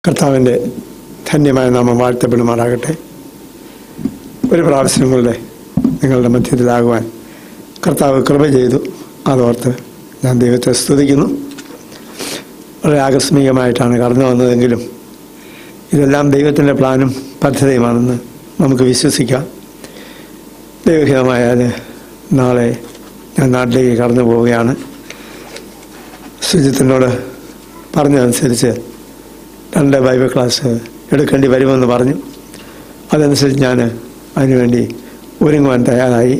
കർത്താവിൻ്റെ ധന്യമായ നാമം വാഴ്ത്തപ്പെടുമാറാകട്ടെ ഒരു പ്രാവശ്യം കൂടെ നിങ്ങളുടെ മധ്യത്തിലാകുവാൻ കർത്താവ് കൃപ ചെയ്തു അതോർത്ത് ഞാൻ ദൈവത്തെ സ്തുതിക്കുന്നു വളരെ ആകസ്മികമായിട്ടാണ് കടന്നു വന്നതെങ്കിലും ഇതെല്ലാം ദൈവത്തിൻ്റെ പ്ലാനും പദ്ധതിയുമാണെന്ന് നമുക്ക് വിശ്വസിക്കാം ദൈവഹിതമായാൽ നാളെ ഞാൻ നാട്ടിലേക്ക് കടന്നു പോവുകയാണ് സുജിത്തിനോട് പറഞ്ഞതനുസരിച്ച് രണ്ട് ബൈബിൾ ക്ലാസ് എടുക്കേണ്ടി വരുമെന്ന് പറഞ്ഞു അതനുസരിച്ച് ഞാൻ അതിനുവേണ്ടി ഒരുങ്ങുവാൻ തയ്യാറായി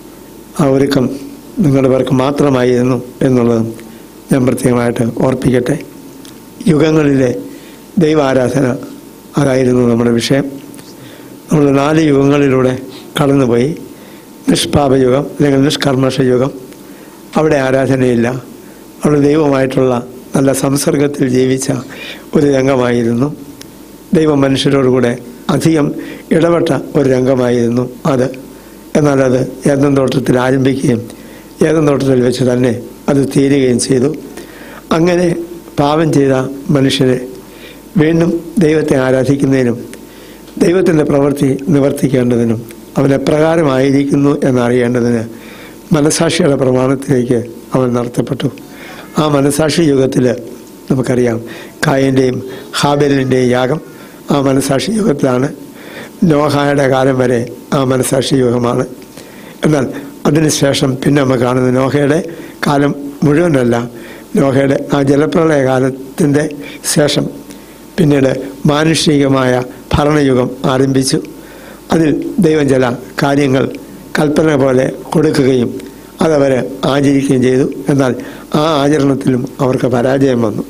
ആ ഒരുക്കം നിങ്ങളുടെ പേർക്ക് മാത്രമായിരുന്നു എന്നുള്ളതും ഞാൻ പ്രത്യേകമായിട്ട് ഓർപ്പിക്കട്ടെ യുഗങ്ങളിലെ ദൈവാരാധന അതായിരുന്നു നമ്മുടെ വിഷയം നമ്മൾ നാല് യുഗങ്ങളിലൂടെ കടന്നുപോയി നിഷ്പാപയുഗം അല്ലെങ്കിൽ നിഷ്കർമ്മഷ യുഗം അവിടെ ആരാധനയില്ല അവിടെ ദൈവമായിട്ടുള്ള നല്ല സംസർഗത്തിൽ ജീവിച്ച ഒരു രംഗമായിരുന്നു ദൈവം മനുഷ്യരോടുകൂടെ അധികം ഇടപെട്ട ഒരു രംഗമായിരുന്നു അത് എന്നാൽ അത് ഏതൻ തോട്ടത്തിൽ ആരംഭിക്കുകയും ഏതൻ തോട്ടത്തിൽ വെച്ച് തന്നെ അത് തീരുകയും ചെയ്തു അങ്ങനെ പാപം ചെയ്ത മനുഷ്യരെ വീണ്ടും ദൈവത്തെ ആരാധിക്കുന്നതിനും ദൈവത്തിൻ്റെ പ്രവൃത്തി നിവർത്തിക്കേണ്ടതിനും അവൻ എപ്രകാരമായിരിക്കുന്നു എന്നറിയേണ്ടതിന് മനസാക്ഷിയുടെ പ്രമാണത്തിലേക്ക് അവൻ നടത്തപ്പെട്ടു ആ മനസാക്ഷി യുഗത്തിൽ നമുക്കറിയാം കായൻ്റെയും ഹാബലിൻ്റെയും യാഗം ആ മനസാക്ഷി യുഗത്തിലാണ് നോഹായുടെ കാലം വരെ ആ മനസാക്ഷി യുഗമാണ് എന്നാൽ അതിനുശേഷം പിന്നെ നമ്മൾ കാണുന്നത് നോഹയുടെ കാലം മുഴുവനല്ല നോഹയുടെ ആ ജലപ്രളയ കാലത്തിൻ്റെ ശേഷം പിന്നീട് മാനുഷികമായ ഭരണയുഗം ആരംഭിച്ചു അതിൽ ദൈവം ചില കാര്യങ്ങൾ കൽപ്പന പോലെ കൊടുക്കുകയും അതവർ ആചരിക്കുകയും ചെയ്തു എന്നാൽ ആ ആചരണത്തിലും അവർക്ക് പരാജയം വന്നു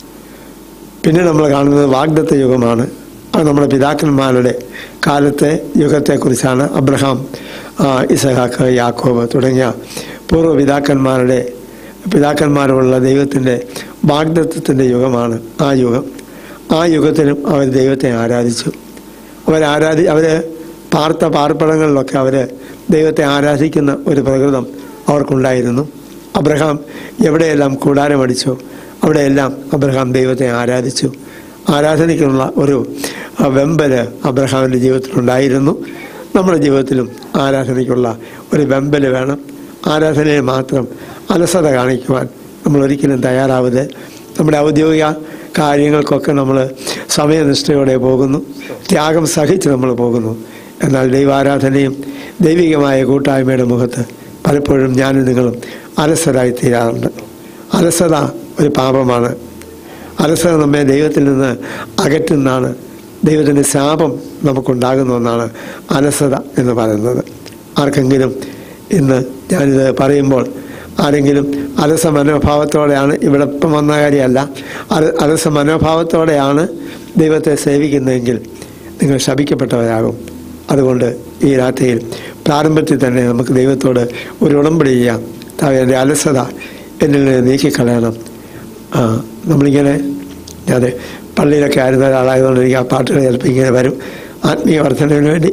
പിന്നെ നമ്മൾ കാണുന്നത് വാഗ്ദത്ത യുഗമാണ് അത് നമ്മുടെ പിതാക്കന്മാരുടെ കാലത്തെ യുഗത്തെക്കുറിച്ചാണ് അബ്രഹാം ഇസഹാക്ക് യാക്കോബ് തുടങ്ങിയ പൂർവ്വ പിതാക്കന്മാരുടെ പിതാക്കന്മാരുള്ള ദൈവത്തിൻ്റെ വാഗ്ദത്വത്തിൻ്റെ യുഗമാണ് ആ യുഗം ആ യുഗത്തിലും അവർ ദൈവത്തെ ആരാധിച്ചു അവരാരാധി അവർ പാർത്ത പാർപ്പിടങ്ങളിലൊക്കെ അവർ ദൈവത്തെ ആരാധിക്കുന്ന ഒരു പ്രകൃതം അവർക്കുണ്ടായിരുന്നു അബ്രഹാം എവിടെയെല്ലാം കൂടാരമടിച്ചോ അവിടെയെല്ലാം അബ്രഹാം ദൈവത്തെ ആരാധിച്ചു ആരാധനയ്ക്കുള്ള ഒരു വെമ്പല് അബ്രഹാമിൻ്റെ ജീവിതത്തിലുണ്ടായിരുന്നു നമ്മുടെ ജീവിതത്തിലും ആരാധനയ്ക്കുള്ള ഒരു വെമ്പല് വേണം ആരാധനയിൽ മാത്രം അലസത കാണിക്കുവാൻ നമ്മൾ ഒരിക്കലും തയ്യാറാവരുത് നമ്മുടെ ഔദ്യോഗിക കാര്യങ്ങൾക്കൊക്കെ നമ്മൾ സമയനിഷ്ഠയോടെ പോകുന്നു ത്യാഗം സഹിച്ച് നമ്മൾ പോകുന്നു എന്നാൽ ദൈവാരാധനയും ദൈവികമായ കൂട്ടായ്മയുടെ മുഖത്ത് പലപ്പോഴും ഞാനും നിങ്ങളും അലസരായി തീരാറുണ്ട് അലസത ഒരു പാപമാണ് അലസത നമ്മെ ദൈവത്തിൽ നിന്ന് അകറ്റുന്നതാണ് ദൈവത്തിൻ്റെ ശാപം നമുക്കുണ്ടാകുന്ന ഒന്നാണ് അലസത എന്ന് പറയുന്നത് ആർക്കെങ്കിലും ഇന്ന് ഞാനിത് പറയുമ്പോൾ ആരെങ്കിലും അലസ മനോഭാവത്തോടെയാണ് ഇവിടെ ഇപ്പം വന്ന കാര്യമല്ല അല അലസ മനോഭാവത്തോടെയാണ് ദൈവത്തെ സേവിക്കുന്നതെങ്കിൽ നിങ്ങൾ ശപിക്കപ്പെട്ടവരാകും അതുകൊണ്ട് ഈ രാത്രിയിൽ പ്രാരംഭത്തിൽ തന്നെ നമുക്ക് ദൈവത്തോട് ഒരു ഉടമ്പടി ചെയ്യാം എൻ്റെ അലസത എന്നിൽ നിന്ന് നീക്കിക്കളയണം ആ നമ്മളിങ്ങനെ ഞാൻ പള്ളിയിലൊക്കെ ആയിരുന്ന ഒരാളായതുകൊണ്ട് എനിക്ക് ആ പാട്ടുകൾ ചിലപ്പോൾ ഇങ്ങനെ വരും ആത്മീയ വർധനവിന് വേണ്ടി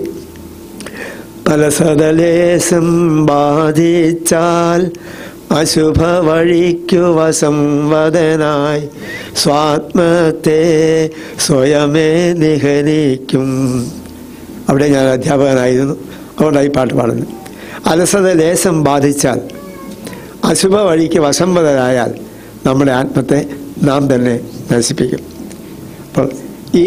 അലസതലേശം ബാധിച്ചാൽ അശുഭ വഴിക്കു വസംവദനായി സ്വാത്മത്തെ സ്വയമേ നിഹനിക്കും അവിടെ ഞാൻ അധ്യാപകനായിരുന്നു അതുകൊണ്ടാണ് ഈ പാട്ട് പാടുന്നത് അലസത ലേശം ബാധിച്ചാൽ അശുഭ വഴിക്ക് വശംവദനായാൽ നമ്മുടെ ആത്മത്തെ നാം തന്നെ നശിപ്പിക്കും അപ്പോൾ ഈ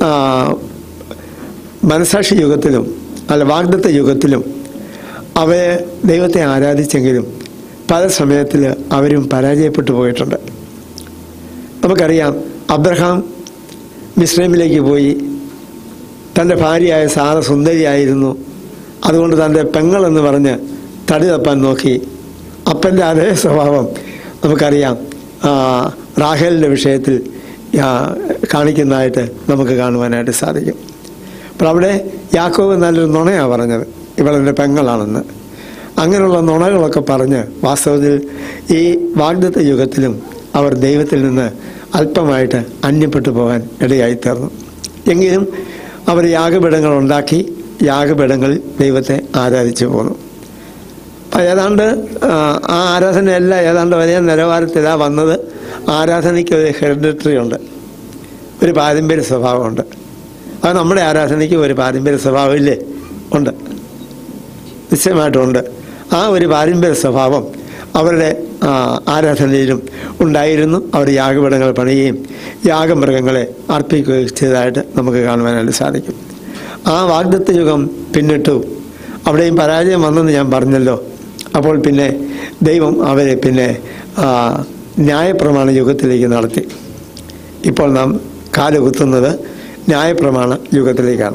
മനസാക്ഷി യുഗത്തിലും അല്ല വാഗ്ദത്ത യുഗത്തിലും അവയെ ദൈവത്തെ ആരാധിച്ചെങ്കിലും പല സമയത്തിൽ അവരും പരാജയപ്പെട്ടു പോയിട്ടുണ്ട് നമുക്കറിയാം അബ്രഹാം മിശ്രമിലേക്ക് പോയി തൻ്റെ ഭാര്യയായ സാറ സുന്ദരിയായിരുന്നു അതുകൊണ്ട് തൻ്റെ പെങ്ങളെന്ന് പറഞ്ഞ് തടി തപ്പാൻ നോക്കി അപ്പൻ്റെ അതേ സ്വഭാവം നമുക്കറിയാം റാഹേലിൻ്റെ വിഷയത്തിൽ കാണിക്കുന്നതായിട്ട് നമുക്ക് കാണുവാനായിട്ട് സാധിക്കും അപ്പോൾ അവിടെ യാക്കോവ് നല്ലൊരു നുണയാണ് പറഞ്ഞത് ഇവളെൻ്റെ പെങ്ങളാണെന്ന് അങ്ങനെയുള്ള നുണകളൊക്കെ പറഞ്ഞ് വാസ്തവത്തിൽ ഈ വാഗ്ദത്ത യുഗത്തിലും അവർ ദൈവത്തിൽ നിന്ന് അല്പമായിട്ട് അന്യപ്പെട്ടു പോകാൻ ഇടയായി തീർന്നു എങ്കിലും അവർ യാഗപീഠങ്ങൾ ഉണ്ടാക്കി യാഗപീഠങ്ങളിൽ ദൈവത്തെ ആരാധിച്ചു പോന്നു അപ്പം ഏതാണ്ട് ആ ആരാധനയെല്ലാം ഏതാണ്ട് വലിയ നിലവാരത്തിലാണ് വന്നത് ആരാധനയ്ക്ക് ഒരു ഹെറിഡിറ്ററി ഉണ്ട് ഒരു പാരമ്പര്യ സ്വഭാവമുണ്ട് അത് നമ്മുടെ ആരാധനയ്ക്ക് ഒരു പാരമ്പര്യ സ്വഭാവം ഇല്ലേ ഉണ്ട് നിശ്ചയമായിട്ടുണ്ട് ആ ഒരു പാരമ്പര്യ സ്വഭാവം അവരുടെ ആ, ആരാധനയിലും ഉണ്ടായിരുന്നു അവർ യാഗപീഠങ്ങൾ പണിയുകയും യാഗമൃഗങ്ങളെ അർപ്പിക്കുകയും ചെയ്തതായിട്ട് നമുക്ക് കാണുവാനായിട്ട് സാധിക്കും ആ വാഗ്ദത്ത യുഗം പിന്നിട്ടു അവിടെയും പരാജയം വന്നെന്ന് ഞാൻ പറഞ്ഞല്ലോ അപ്പോൾ പിന്നെ ദൈവം അവരെ പിന്നെ ആ, ന്യായപ്രമാണ യുഗത്തിലേക്ക് നടത്തി ഇപ്പോൾ നാം കാലുകുത്തുന്നത് ന്യായപ്രമാണ യുഗത്തിലേക്കാണ്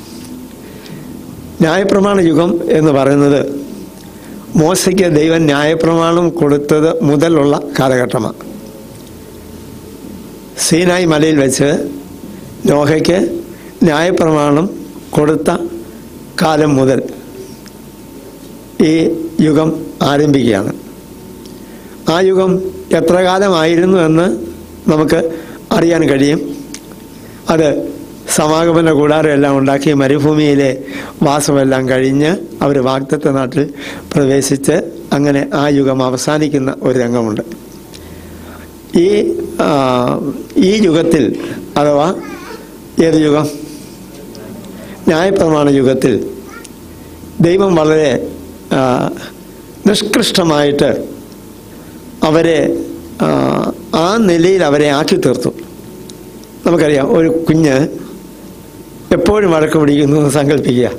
ന്യായപ്രമാണ യുഗം എന്ന് പറയുന്നത് മോശയ്ക്ക് ദൈവം ന്യായപ്രമാണം കൊടുത്തത് മുതലുള്ള കാലഘട്ടമാണ് സീനായി മലയിൽ വെച്ച് നോഹയ്ക്ക് ന്യായപ്രമാണം കൊടുത്ത കാലം മുതൽ ഈ യുഗം ആരംഭിക്കുകയാണ് ആ യുഗം എത്ര കാലമായിരുന്നു എന്ന് നമുക്ക് അറിയാൻ കഴിയും അത് സമാഗമന കൂടാരം എല്ലാം ഉണ്ടാക്കി മരുഭൂമിയിലെ വാസമെല്ലാം കഴിഞ്ഞ് അവർ വാഗ്ദത്ത നാട്ടിൽ പ്രവേശിച്ച് അങ്ങനെ ആ യുഗം അവസാനിക്കുന്ന ഒരു രംഗമുണ്ട് ഈ ആ, ഈ യുഗത്തിൽ അഥവാ ഏത് യുഗം ന്യായപ്രമാണ യുഗത്തിൽ ദൈവം വളരെ ആ, നിഷ്കൃഷ്ടമായിട്ട് അവരെ ആ, ആ നിലയിൽ അവരെ ആക്കി തീർത്തു നമുക്കറിയാം ഒരു കുഞ്ഞ് എപ്പോഴും വഴക്ക് പിടിക്കുന്നു എന്ന് സങ്കല്പിക്കുക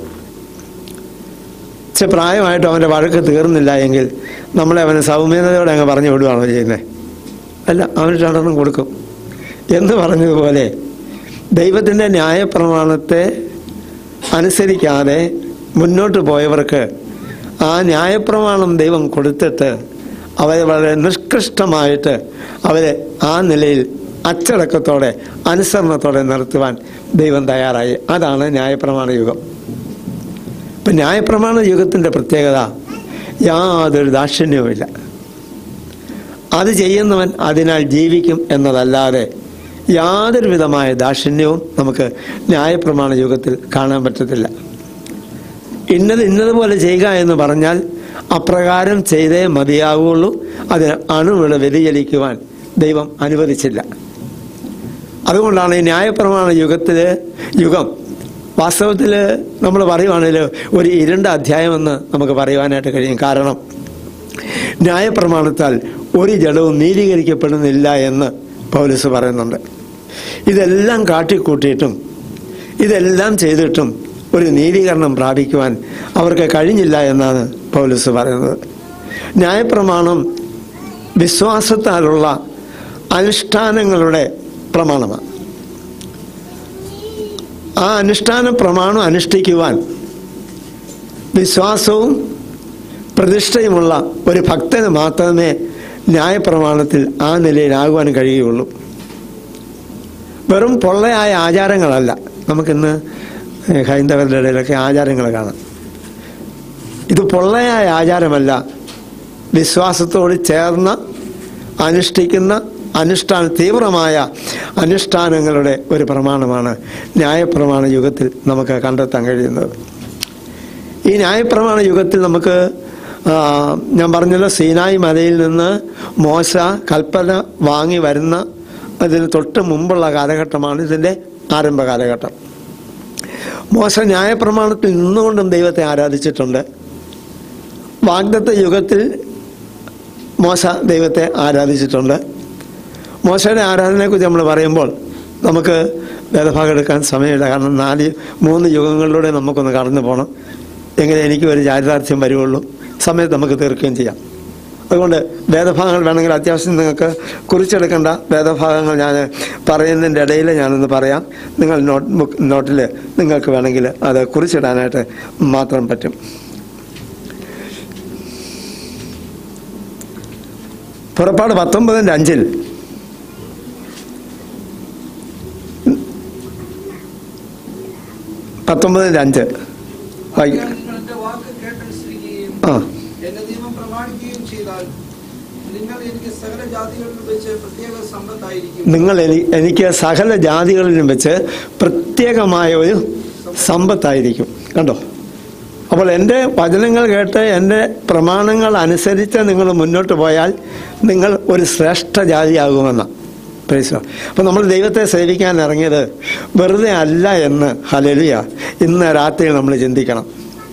പക്ഷെ പ്രായമായിട്ട് അവൻ്റെ വഴക്ക് തീർന്നില്ല എങ്കിൽ നമ്മളെ അവന് സൗമ്യതയോടെ അങ്ങ് പറഞ്ഞു വിടുവാണോ ചെയ്യുന്നത് അല്ല അവന് രണ്ടെണ്ണം കൊടുക്കും എന്ന് പറഞ്ഞതുപോലെ ദൈവത്തിൻ്റെ ന്യായപ്രമാണത്തെ അനുസരിക്കാതെ മുന്നോട്ട് പോയവർക്ക് ആ ന്യായപ്രമാണം ദൈവം കൊടുത്തിട്ട് അവരെ വളരെ നിഷ്കൃഷ്ടമായിട്ട് അവരെ ആ നിലയിൽ അച്ചടക്കത്തോടെ അനുസരണത്തോടെ നിർത്തുവാൻ ദൈവം തയ്യാറായി അതാണ് ന്യായപ്രമാണ യുഗം ഇപ്പം ന്യായപ്രമാണ യുഗത്തിൻ്റെ പ്രത്യേകത യാതൊരു ദാക്ഷിണ്യവുമില്ല അത് ചെയ്യുന്നവൻ അതിനാൽ ജീവിക്കും എന്നതല്ലാതെ യാതൊരു വിധമായ ദാക്ഷിണ്യവും നമുക്ക് ന്യായപ്രമാണ യുഗത്തിൽ കാണാൻ പറ്റത്തില്ല ഇന്നത് ഇന്നതുപോലെ ചെയ്യുക എന്ന് പറഞ്ഞാൽ അപ്രകാരം ചെയ്തേ മതിയാവുള്ളൂ അതിന് അണുവിള വ്യതിചലിക്കുവാൻ ദൈവം അനുവദിച്ചില്ല അതുകൊണ്ടാണ് ഈ ന്യായപ്രമാണ യുഗത്തില് യുഗം വാസ്തവത്തിൽ നമ്മൾ പറയുവാണെങ്കിൽ ഒരു ഇരുണ്ട അധ്യായമെന്ന് നമുക്ക് പറയുവാനായിട്ട് കഴിയും കാരണം ന്യായപ്രമാണത്താൽ ഒരു ജഡവും നീതീകരിക്കപ്പെടുന്നില്ല എന്ന് പൗലസ് പറയുന്നുണ്ട് ഇതെല്ലാം കാട്ടിക്കൂട്ടിയിട്ടും ഇതെല്ലാം ചെയ്തിട്ടും ഒരു നീതീകരണം പ്രാപിക്കുവാൻ അവർക്ക് കഴിഞ്ഞില്ല എന്നാണ് പൗലസ് പറയുന്നത് ന്യായപ്രമാണം വിശ്വാസത്താലുള്ള അനുഷ്ഠാനങ്ങളുടെ പ്രമാണമാണ് ആ അനുഷ്ഠാന പ്രമാണം അനുഷ്ഠിക്കുവാൻ വിശ്വാസവും പ്രതിഷ്ഠയുമുള്ള ഒരു ഭക്തന് മാത്രമേ ന്യായപ്രമാണത്തിൽ ആ നിലയിലാകുവാൻ കഴിയുകയുള്ളൂ വെറും പൊള്ളയായ ആചാരങ്ങളല്ല നമുക്കിന്ന് ഹൈന്ദവരുടെ ഇടയിലൊക്കെ ആചാരങ്ങൾ കാണാം ഇത് പൊള്ളയായ ആചാരമല്ല വിശ്വാസത്തോട് ചേർന്ന അനുഷ്ഠിക്കുന്ന അനുഷ്ഠാന തീവ്രമായ അനുഷ്ഠാനങ്ങളുടെ ഒരു പ്രമാണമാണ് ന്യായപ്രമാണ യുഗത്തിൽ നമുക്ക് കണ്ടെത്താൻ കഴിയുന്നത് ഈ ന്യായപ്രമാണ യുഗത്തിൽ നമുക്ക് ആ, ഞാൻ പറഞ്ഞല്ലോ സീനായി മലയിൽ നിന്ന് മോശ കൽപ്പന വാങ്ങി വരുന്ന അതിന് തൊട്ട് മുമ്പുള്ള കാലഘട്ടമാണ് ഇതിൻ്റെ ആരംഭ കാലഘട്ടം മോശ ന്യായപ്രമാണത്തിൽ നിന്നുകൊണ്ടും ദൈവത്തെ ആരാധിച്ചിട്ടുണ്ട് വാഗ്ദത്ത യുഗത്തിൽ മോശ ദൈവത്തെ ആരാധിച്ചിട്ടുണ്ട് മോശയുടെ ആരാധനയെക്കുറിച്ച് നമ്മൾ പറയുമ്പോൾ നമുക്ക് വേദഭാഗം എടുക്കാൻ സമയമില്ല കാരണം നാല് മൂന്ന് യുഗങ്ങളിലൂടെ നമുക്കൊന്ന് കടന്നു പോകണം എങ്ങനെ എനിക്ക് ഒരു ചാരിതാർത്ഥ്യം വരുവുള്ളൂ സമയത്ത് നമുക്ക് തീർക്കുകയും ചെയ്യാം അതുകൊണ്ട് വേദഭാഗങ്ങൾ വേണമെങ്കിൽ അത്യാവശ്യം നിങ്ങൾക്ക് കുറിച്ചെടുക്കേണ്ട വേദഭാഗങ്ങൾ ഞാൻ പറയുന്നതിൻ്റെ ഇടയിൽ ഞാനൊന്ന് പറയാം നിങ്ങൾ നോട്ട് ബുക്ക് നോട്ടിൽ നിങ്ങൾക്ക് വേണമെങ്കിൽ അത് കുറിച്ചിടാനായിട്ട് മാത്രം പറ്റും പുറപ്പാട് പത്തൊമ്പതിൻ്റെ അഞ്ചിൽ പത്തൊമ്പതിൻ്റെ അഞ്ച് വായി- ഞാൻ നിങ്ങളുടെ വാക്ക് കേട്ടനുസരിക്കുകയും ആ എന്റെ നിയമം പ്രമാണിക്കുകയും ചെയ്താൽ നിങ്ങൾ എനിക്ക് സകല ജാതികളിൽ വെച്ച് പ്രത്യേക സമ്പത്തായിരിക്കും നിങ്ങൾ എനി- എനിക്ക് സകല ജാതികളിലും വെച്ച് പ്രത്യേകമായ ഒരു സമ്പത്തായിരിക്കും കണ്ടോ അപ്പോൾ എൻ്റെ വചനങ്ങൾ കേട്ട് എൻ്റെ പ്രമാണങ്ങൾ അനുസരിച്ച് നിങ്ങൾ മുന്നോട്ട് പോയാൽ നിങ്ങൾ ഒരു ശ്രേഷ്ഠ ജാതിയാകുമെന്ന് പ്രൈസ് അപ്പം നമ്മൾ ദൈവത്തെ സേവിക്കാൻ ഇറങ്ങിയത് വെറുതെ അല്ല എന്ന് ഹലലിയ ഇന്ന് രാത്രി നമ്മൾ ചിന്തിക്കണം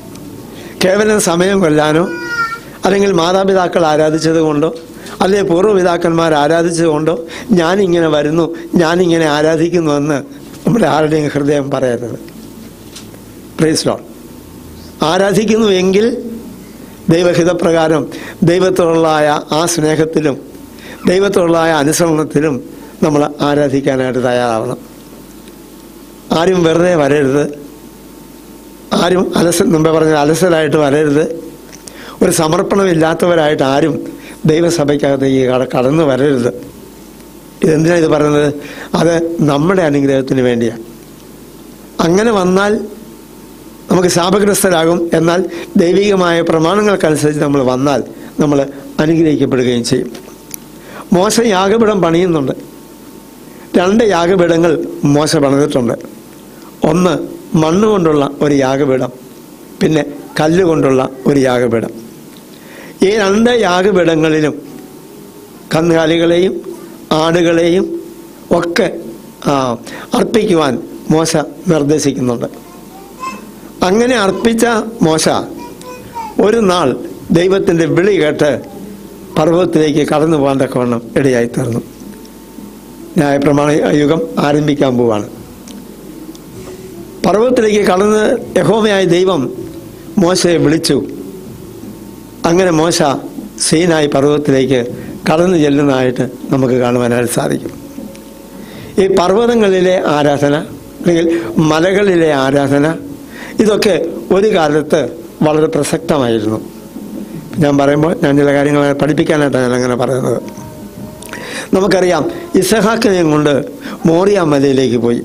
കേവലം സമയം കൊല്ലാനോ അല്ലെങ്കിൽ മാതാപിതാക്കൾ ആരാധിച്ചത് കൊണ്ടോ അല്ലെങ്കിൽ പൂർവ്വപിതാക്കന്മാർ ആരാധിച്ചത് കൊണ്ടോ ഞാനിങ്ങനെ വരുന്നു ഞാനിങ്ങനെ ആരാധിക്കുന്നുവെന്ന് നമ്മുടെ ആരുടെയും ഹൃദയം പറയരുത് പ്രൈസ് ലോൺ ആരാധിക്കുന്നു എങ്കിൽ ദൈവഹിതപ്രകാരം ദൈവത്തോടുള്ളായ ആ സ്നേഹത്തിലും ദൈവത്തോടുള്ളായ അനുസരണത്തിലും നമ്മൾ ആരാധിക്കാനായിട്ട് തയ്യാറാവണം ആരും വെറുതെ വരരുത് ആരും അലസ മുമ്പേ പറഞ്ഞ അലസരായിട്ട് വരരുത് ഒരു സമർപ്പണമില്ലാത്തവരായിട്ട് ആരും ദൈവസഭയ്ക്കകത്തേക്ക് കട- കടന്നു വരരുത് ഇതെന്തിനാണ് ഇത് പറയുന്നത് അത് നമ്മുടെ അനുഗ്രഹത്തിന് വേണ്ടിയാണ് അങ്ങനെ വന്നാൽ നമുക്ക് ശാപഗ്രസ്തരാകും എന്നാൽ ദൈവികമായ പ്രമാണങ്ങൾക്കനുസരിച്ച് നമ്മൾ വന്നാൽ നമ്മൾ അനുഗ്രഹിക്കപ്പെടുകയും ചെയ്യും മോശ യാഗപീഠം പണിയുന്നുണ്ട് രണ്ട് യാഗപീഠങ്ങൾ മോശ പണിതിട്ടുണ്ട് ഒന്ന് മണ്ണ് കൊണ്ടുള്ള ഒരു യാഗപീഠം പിന്നെ കല്ലുകൊണ്ടുള്ള ഒരു യാഗപീഠം ഈ രണ്ട് യാഗപീഠങ്ങളിലും കന്നുകാലികളെയും ആടുകളെയും ഒക്കെ ആ, അർപ്പിക്കുവാൻ മോശ നിർദ്ദേശിക്കുന്നുണ്ട് അങ്ങനെ അർപ്പിച്ച മോശ ഒരു നാൾ ദൈവത്തിൻ്റെ വിളി കേട്ട് പർവ്വതത്തിലേക്ക് കടന്നു പോകാൻ തക്കവണ്ണം ഇടയായി തീർന്നു ന്യായപ്രമാണ യുഗം ആരംഭിക്കാൻ പോവാണ് പർവ്വതത്തിലേക്ക് കടന്ന് യഹോമയായ ദൈവം മോശയെ വിളിച്ചു അങ്ങനെ മോശ സീനായി പർവ്വതത്തിലേക്ക് കടന്നു ചെല്ലുന്നതായിട്ട് നമുക്ക് കാണുവാനായിട്ട് സാധിക്കും ഈ പർവ്വതങ്ങളിലെ ആരാധന അല്ലെങ്കിൽ മലകളിലെ ആരാധന ഇതൊക്കെ ഒരു കാലത്ത് വളരെ പ്രസക്തമായിരുന്നു ഞാൻ പറയുമ്പോൾ ഞാൻ ചില കാര്യങ്ങൾ പഠിപ്പിക്കാനായിട്ടാണ് ഞാൻ അങ്ങനെ പറയുന്നത് നമുക്കറിയാം ഇസഹാക്കിനെയും കൊണ്ട് മോറിയ മലയിലേക്ക് പോയി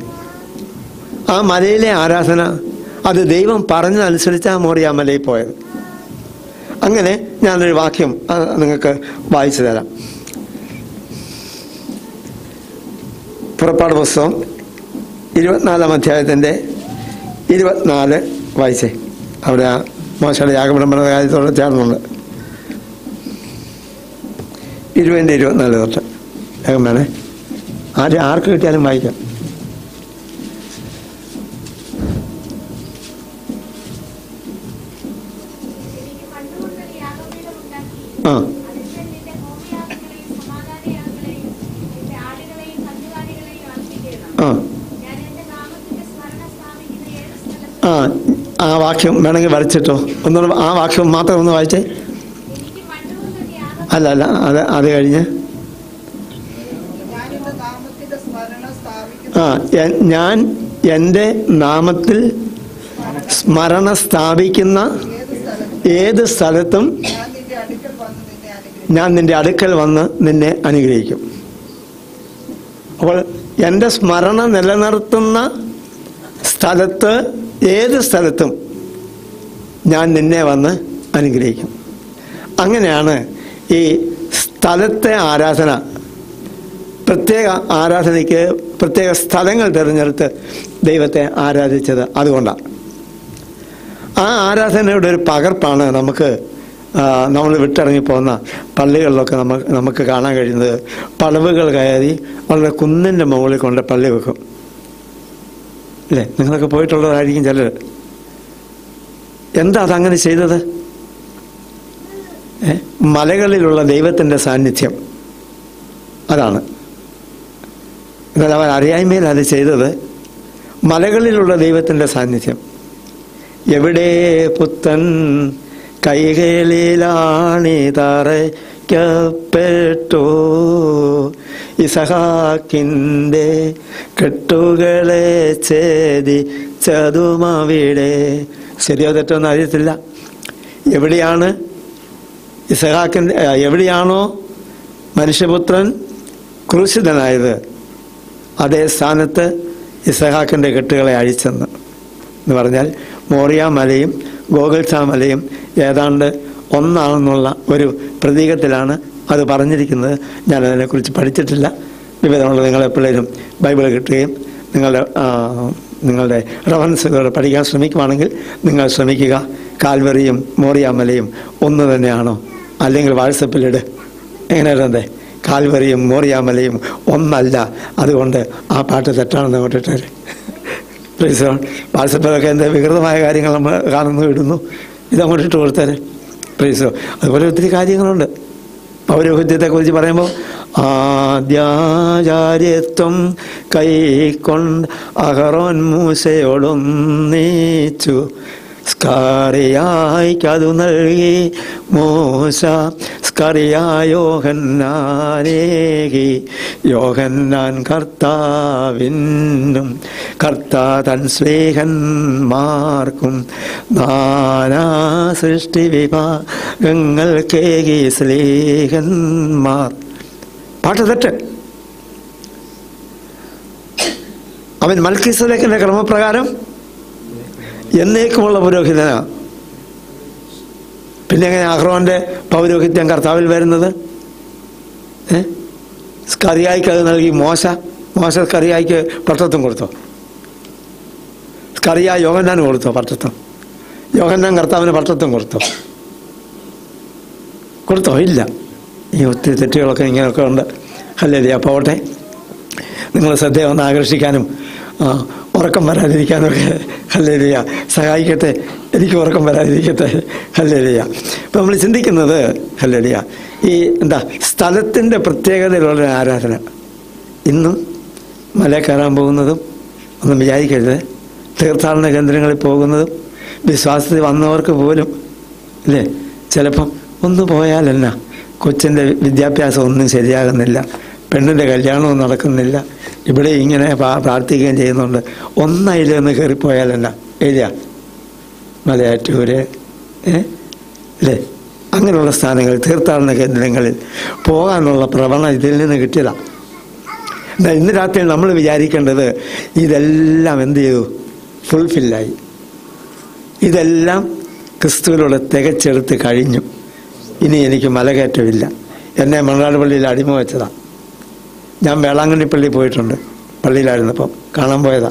ആ മലയിലെ ആരാധന അത് ദൈവം പറഞ്ഞതനുസരിച്ച് ആ മോറിയ മലയിൽ പോയത് അങ്ങനെ ഞാനൊരു വാക്യം ആ, നിങ്ങൾക്ക് വായിച്ചു തരാം പുറപ്പാട് പുസ്തകം ഇരുപത്തിനാലാം അധ്യായത്തിൻ്റെ ഇരുപത്തിനാല് വായിച്ചേ അവിടെ ആ മോശയുടെ യാഗപരമ്പര കാര്യത്തോടെ ചേർന്നുണ്ട് ഇരുപതിൻ്റെ ഇരുപത്തിനാല് തൊട്ട് വേഗം വേണേ ആര് ആർക്ക് കിട്ടിയാലും വായിക്കാം എനിക്ക് കണ്ടുകൊണ്ടൊരു യാഗപീഠം ഉണ്ടാക്കി ആ അതിന്മേൽ നിന്റെ ഹോമയാഗങ്ങളെയും സമാധാനയാഗങ്ങളെയും നിന്റെ ആടുകളെയും കന്നുകാലികളെയും അർപ്പിക്കണം ആ ഞാൻ എന്റെ നാമത്തിന്റെ സ്മരണ സ്ഥാപിക്കുന്ന ഏത് സ്ഥലത്തും ആ ആ വാക്യം വേണമെങ്കിൽ വരച്ചിട്ടോ ഒന്നുകൂടെ ആ വാക്യം മാത്രം ഒന്ന് വായിച്ചേ എനിക്ക് കണ്ടുകൊണ്ടൊരു യാഗം അല്ല അല്ല അത് അത് കഴിഞ്ഞ് ഞാനിന്റെ നാമത്തിന്റെ സ്മരണ സ്ഥാപിക്കുന്ന ആ എ- ഞാൻ എൻ്റെ നാമത്തിൽ സ്മരണ സ്ഥാപിക്കുന്ന ഏത് സ്ഥലത്തും ഏത് സ്ഥലത്തും ഞാൻ നിന്റെ അടുക്കൽ വന്ന് നിന്നെ അനുഗ്രഹിക്കും ഞാൻ നിന്റെ അടുക്കൽ വന്ന് നിന്നെ അനുഗ്രഹിക്കും അപ്പോൾ എൻ്റെ സ്മരണ നിലനിർത്തുന്ന സ്ഥലത്ത് ഏത് സ്ഥലത്തും ഞാൻ നിന്നെ വന്ന് അനുഗ്രഹിക്കും അങ്ങനെയാണ് ഈ സ്ഥലത്തെ ആരാധന പ്രത്യേക ആരാധനയ്ക്ക് പ്രത്യേക സ്ഥലങ്ങൾ തിരഞ്ഞെടുത്ത് ദൈവത്തെ ആരാധിച്ചത് അതുകൊണ്ടാണ് ആ ആരാധനയുടെ ഒരു പകർപ്പാണ് നമുക്ക് ആ, നമ്മൾ വിട്ടിറങ്ങി പോകുന്ന പള്ളികളിലൊക്കെ നമുക്ക് നമുക്ക് കാണാൻ കഴിയുന്നത് പടവുകൾ കയറി വളരെ കുന്നിൻ്റെ മുകളിൽ കൊണ്ട് പള്ളി വെക്കും അല്ലേ നിങ്ങളൊക്കെ പോയിട്ടുള്ളതായിരിക്കും ചിലർ എന്താ അതങ്ങനെ ചെയ്തത് ഏ? മലകളിലുള്ള ദൈവത്തിൻ്റെ സാന്നിധ്യം അതാണ് എന്നാൽ അവർ അറിയായ്മയിൽ അത് ചെയ്തത് മലകളിലുള്ള ദൈവത്തിൻ്റെ സാന്നിധ്യം എവിടെ പുത്തൻ കൈകളിലാണിതറയ്ക്കപ്പെട്ടു ഇസഹാക്കിൻ്റെ കെട്ടുകളെ ഛേദിച്ചതുമവിടെ ശരിയോ തെറ്റോ എന്ന് അറിയത്തില്ല എവിടെയാണ് ഇസഹാക്കിൻ്റെ ആ, എവിടെയാണോ മനുഷ്യപുത്രൻ ക്രൂശിതനായത് അതേ സ്ഥാനത്ത് ഇസഹാക്കിൻ്റെ കെട്ടുകളെ അഴിച്ചെന്ന് എന്ന് പറഞ്ഞാൽ മോറിയ മലയും ഗോകുൽസ മലയും ഏതാണ്ട് ഒന്നാണെന്നുള്ള ഒരു പ്രതീകത്തിലാണ് അത് പറഞ്ഞിരിക്കുന്നത് ഞാൻ അതിനെക്കുറിച്ച് പഠിച്ചിട്ടില്ല വിവിധമുള്ള നിങ്ങൾ എപ്പോഴേലും ബൈബിൾ കിട്ടുകയും നിങ്ങളുടെ ആ, നിങ്ങളുടെ റെഫറൻസുകളോട് പഠിക്കാൻ ശ്രമിക്കുവാണെങ്കിൽ നിങ്ങൾ ശ്രമിക്കുക കാൽവറിയും മോറിയ മലയും ഒന്ന് തന്നെയാണോ അല്ലെങ്കിൽ വാട്സപ്പിലിട് എങ്ങനെ ഇടണ്ടേ കാൽവറിയും മോറിയാമലയും ഒന്നല്ല അതുകൊണ്ട് ആ പാട്ട് തെറ്റാണെന്ന് അങ്ങോട്ടിട്ടേ പ്ലീസ് വാട്സപ്പിലൊക്കെ എന്താ വികൃതമായ കാര്യങ്ങൾ നമ്മൾ കാണുന്നു ഇടുന്നു ഇത് അങ്ങോട്ട് ഇട്ട് കൊടുത്തേരെ പ്ലീസ് അതുപോലെ ഒത്തിരി കാര്യങ്ങളുണ്ട് പൗരോഹിത്യത്തെക്കുറിച്ച് പറയുമ്പോൾ ആദ്യാചാര്യത്വം കൈക്കൊണ്ട് അഹറോൻ മൂസയോടൊന്നിച്ചു സ്കാറിയായിക്കതു നൽകി മോശ സ്കറിയായോഹന്നാനേകി യോഹന്നാൻ കർത്താവിനും കർത്താ തൻ സ്നേഹന്മാർക്കും നാനാ സൃഷ്ടി വിഭാഗങ്ങൾ കേകി സ്നേഹന്മാർ പാട്ട് തെറ്റ് അവൻ മൽക്കിസലേക്കിന്റെ ക്രമപ്രകാരം എന്നേക്കുമുള്ള പുരോഹിതനാ പിന്നെ എങ്ങനെ അഹ്റോന്റെ പൗരോഹിത്യം കർത്താവിൽ വരുന്നത് ഏ സ്കറിയായിക്ക് അത് നൽകി മോശ മോശ സ്കറിയായിക്ക് പട്ടത്വം കൊടുത്തോ സ്കറിയ യോഹന്നാൻ കൊടുത്തോ പട്ടത്വം യോഹന്നാൻ കർത്താവിന് പട്ടത്വം കൊടുത്തോ കൊടുത്തോ ഇല്ല ഈ ഒത്തിരി തെറ്റുകളൊക്കെ ഇങ്ങനെയൊക്കെ ഉണ്ട് അല്ലേ പോട്ടെ നിങ്ങൾ ശ്രദ്ധ ഒന്ന് ആകർഷിക്കാനും ആ, ഉറക്കം വരാതിരിക്കാനും ഒക്കെ ഹല്ലേലിയ സഹായിക്കട്ടെ എനിക്ക് ഉറക്കം വരാതിരിക്കട്ടെ ഹല്ലേലിയ ഇപ്പം നമ്മൾ ചിന്തിക്കുന്നത് ഹല്ലേലിയ ഈ എന്താ സ്ഥലത്തിൻ്റെ പ്രത്യേകതയിലുള്ള ഒരു ആരാധന ഇന്നും മല കയറാൻ പോകുന്നതും ഒന്നും വിചാരിക്കരുത് തീർത്ഥാടന കേന്ദ്രങ്ങളിൽ പോകുന്നതും വിശ്വാസത്തിൽ വന്നവർക്ക് പോലും അല്ലേ ചിലപ്പം ഒന്ന് പോയാലെന്നാ കൊച്ചിൻ്റെ വിദ്യാഭ്യാസം ഒന്നും ശരിയാകുന്നില്ല പെണ്ണിൻ്റെ കല്യാണവും നടക്കുന്നില്ല ഇവിടെ ഇങ്ങനെ പ്രാ- പ്രാർത്ഥിക്കുകയും ചെയ്യുന്നുണ്ട് ഒന്നയിലൊന്ന് കയറിപ്പോയാലെന്നാ ഏരിയ മലയാറ്റൂര് ഏ അല്ലേ അങ്ങനെയുള്ള സ്ഥാനങ്ങളിൽ തീർത്ഥാടന കേന്ദ്രങ്ങളിൽ പോകാനുള്ള പ്രവണത ഇതിൽ നിന്ന് കിട്ടിയതാണ് എന്നാൽ ഇന്ന് രാത്രി നമ്മൾ വിചാരിക്കേണ്ടത് ഇതെല്ലാം എന്ത് ചെയ്തു ഫുൾഫില്ലായി ഇതെല്ലാം ക്രിസ്തുവിലൂടെ തികച്ചെടുത്ത് കഴിഞ്ഞു ഇനി എനിക്ക് മലകയറ്റമില്ല എന്നെ മണ്ണാട് പള്ളിയിൽ അടിമ വെച്ചതാ ഞാൻ വേളാങ്കണ്ണി പള്ളി പോയിട്ടുണ്ട് പള്ളിയിലായിരുന്നപ്പം കാണാൻ പോയതാ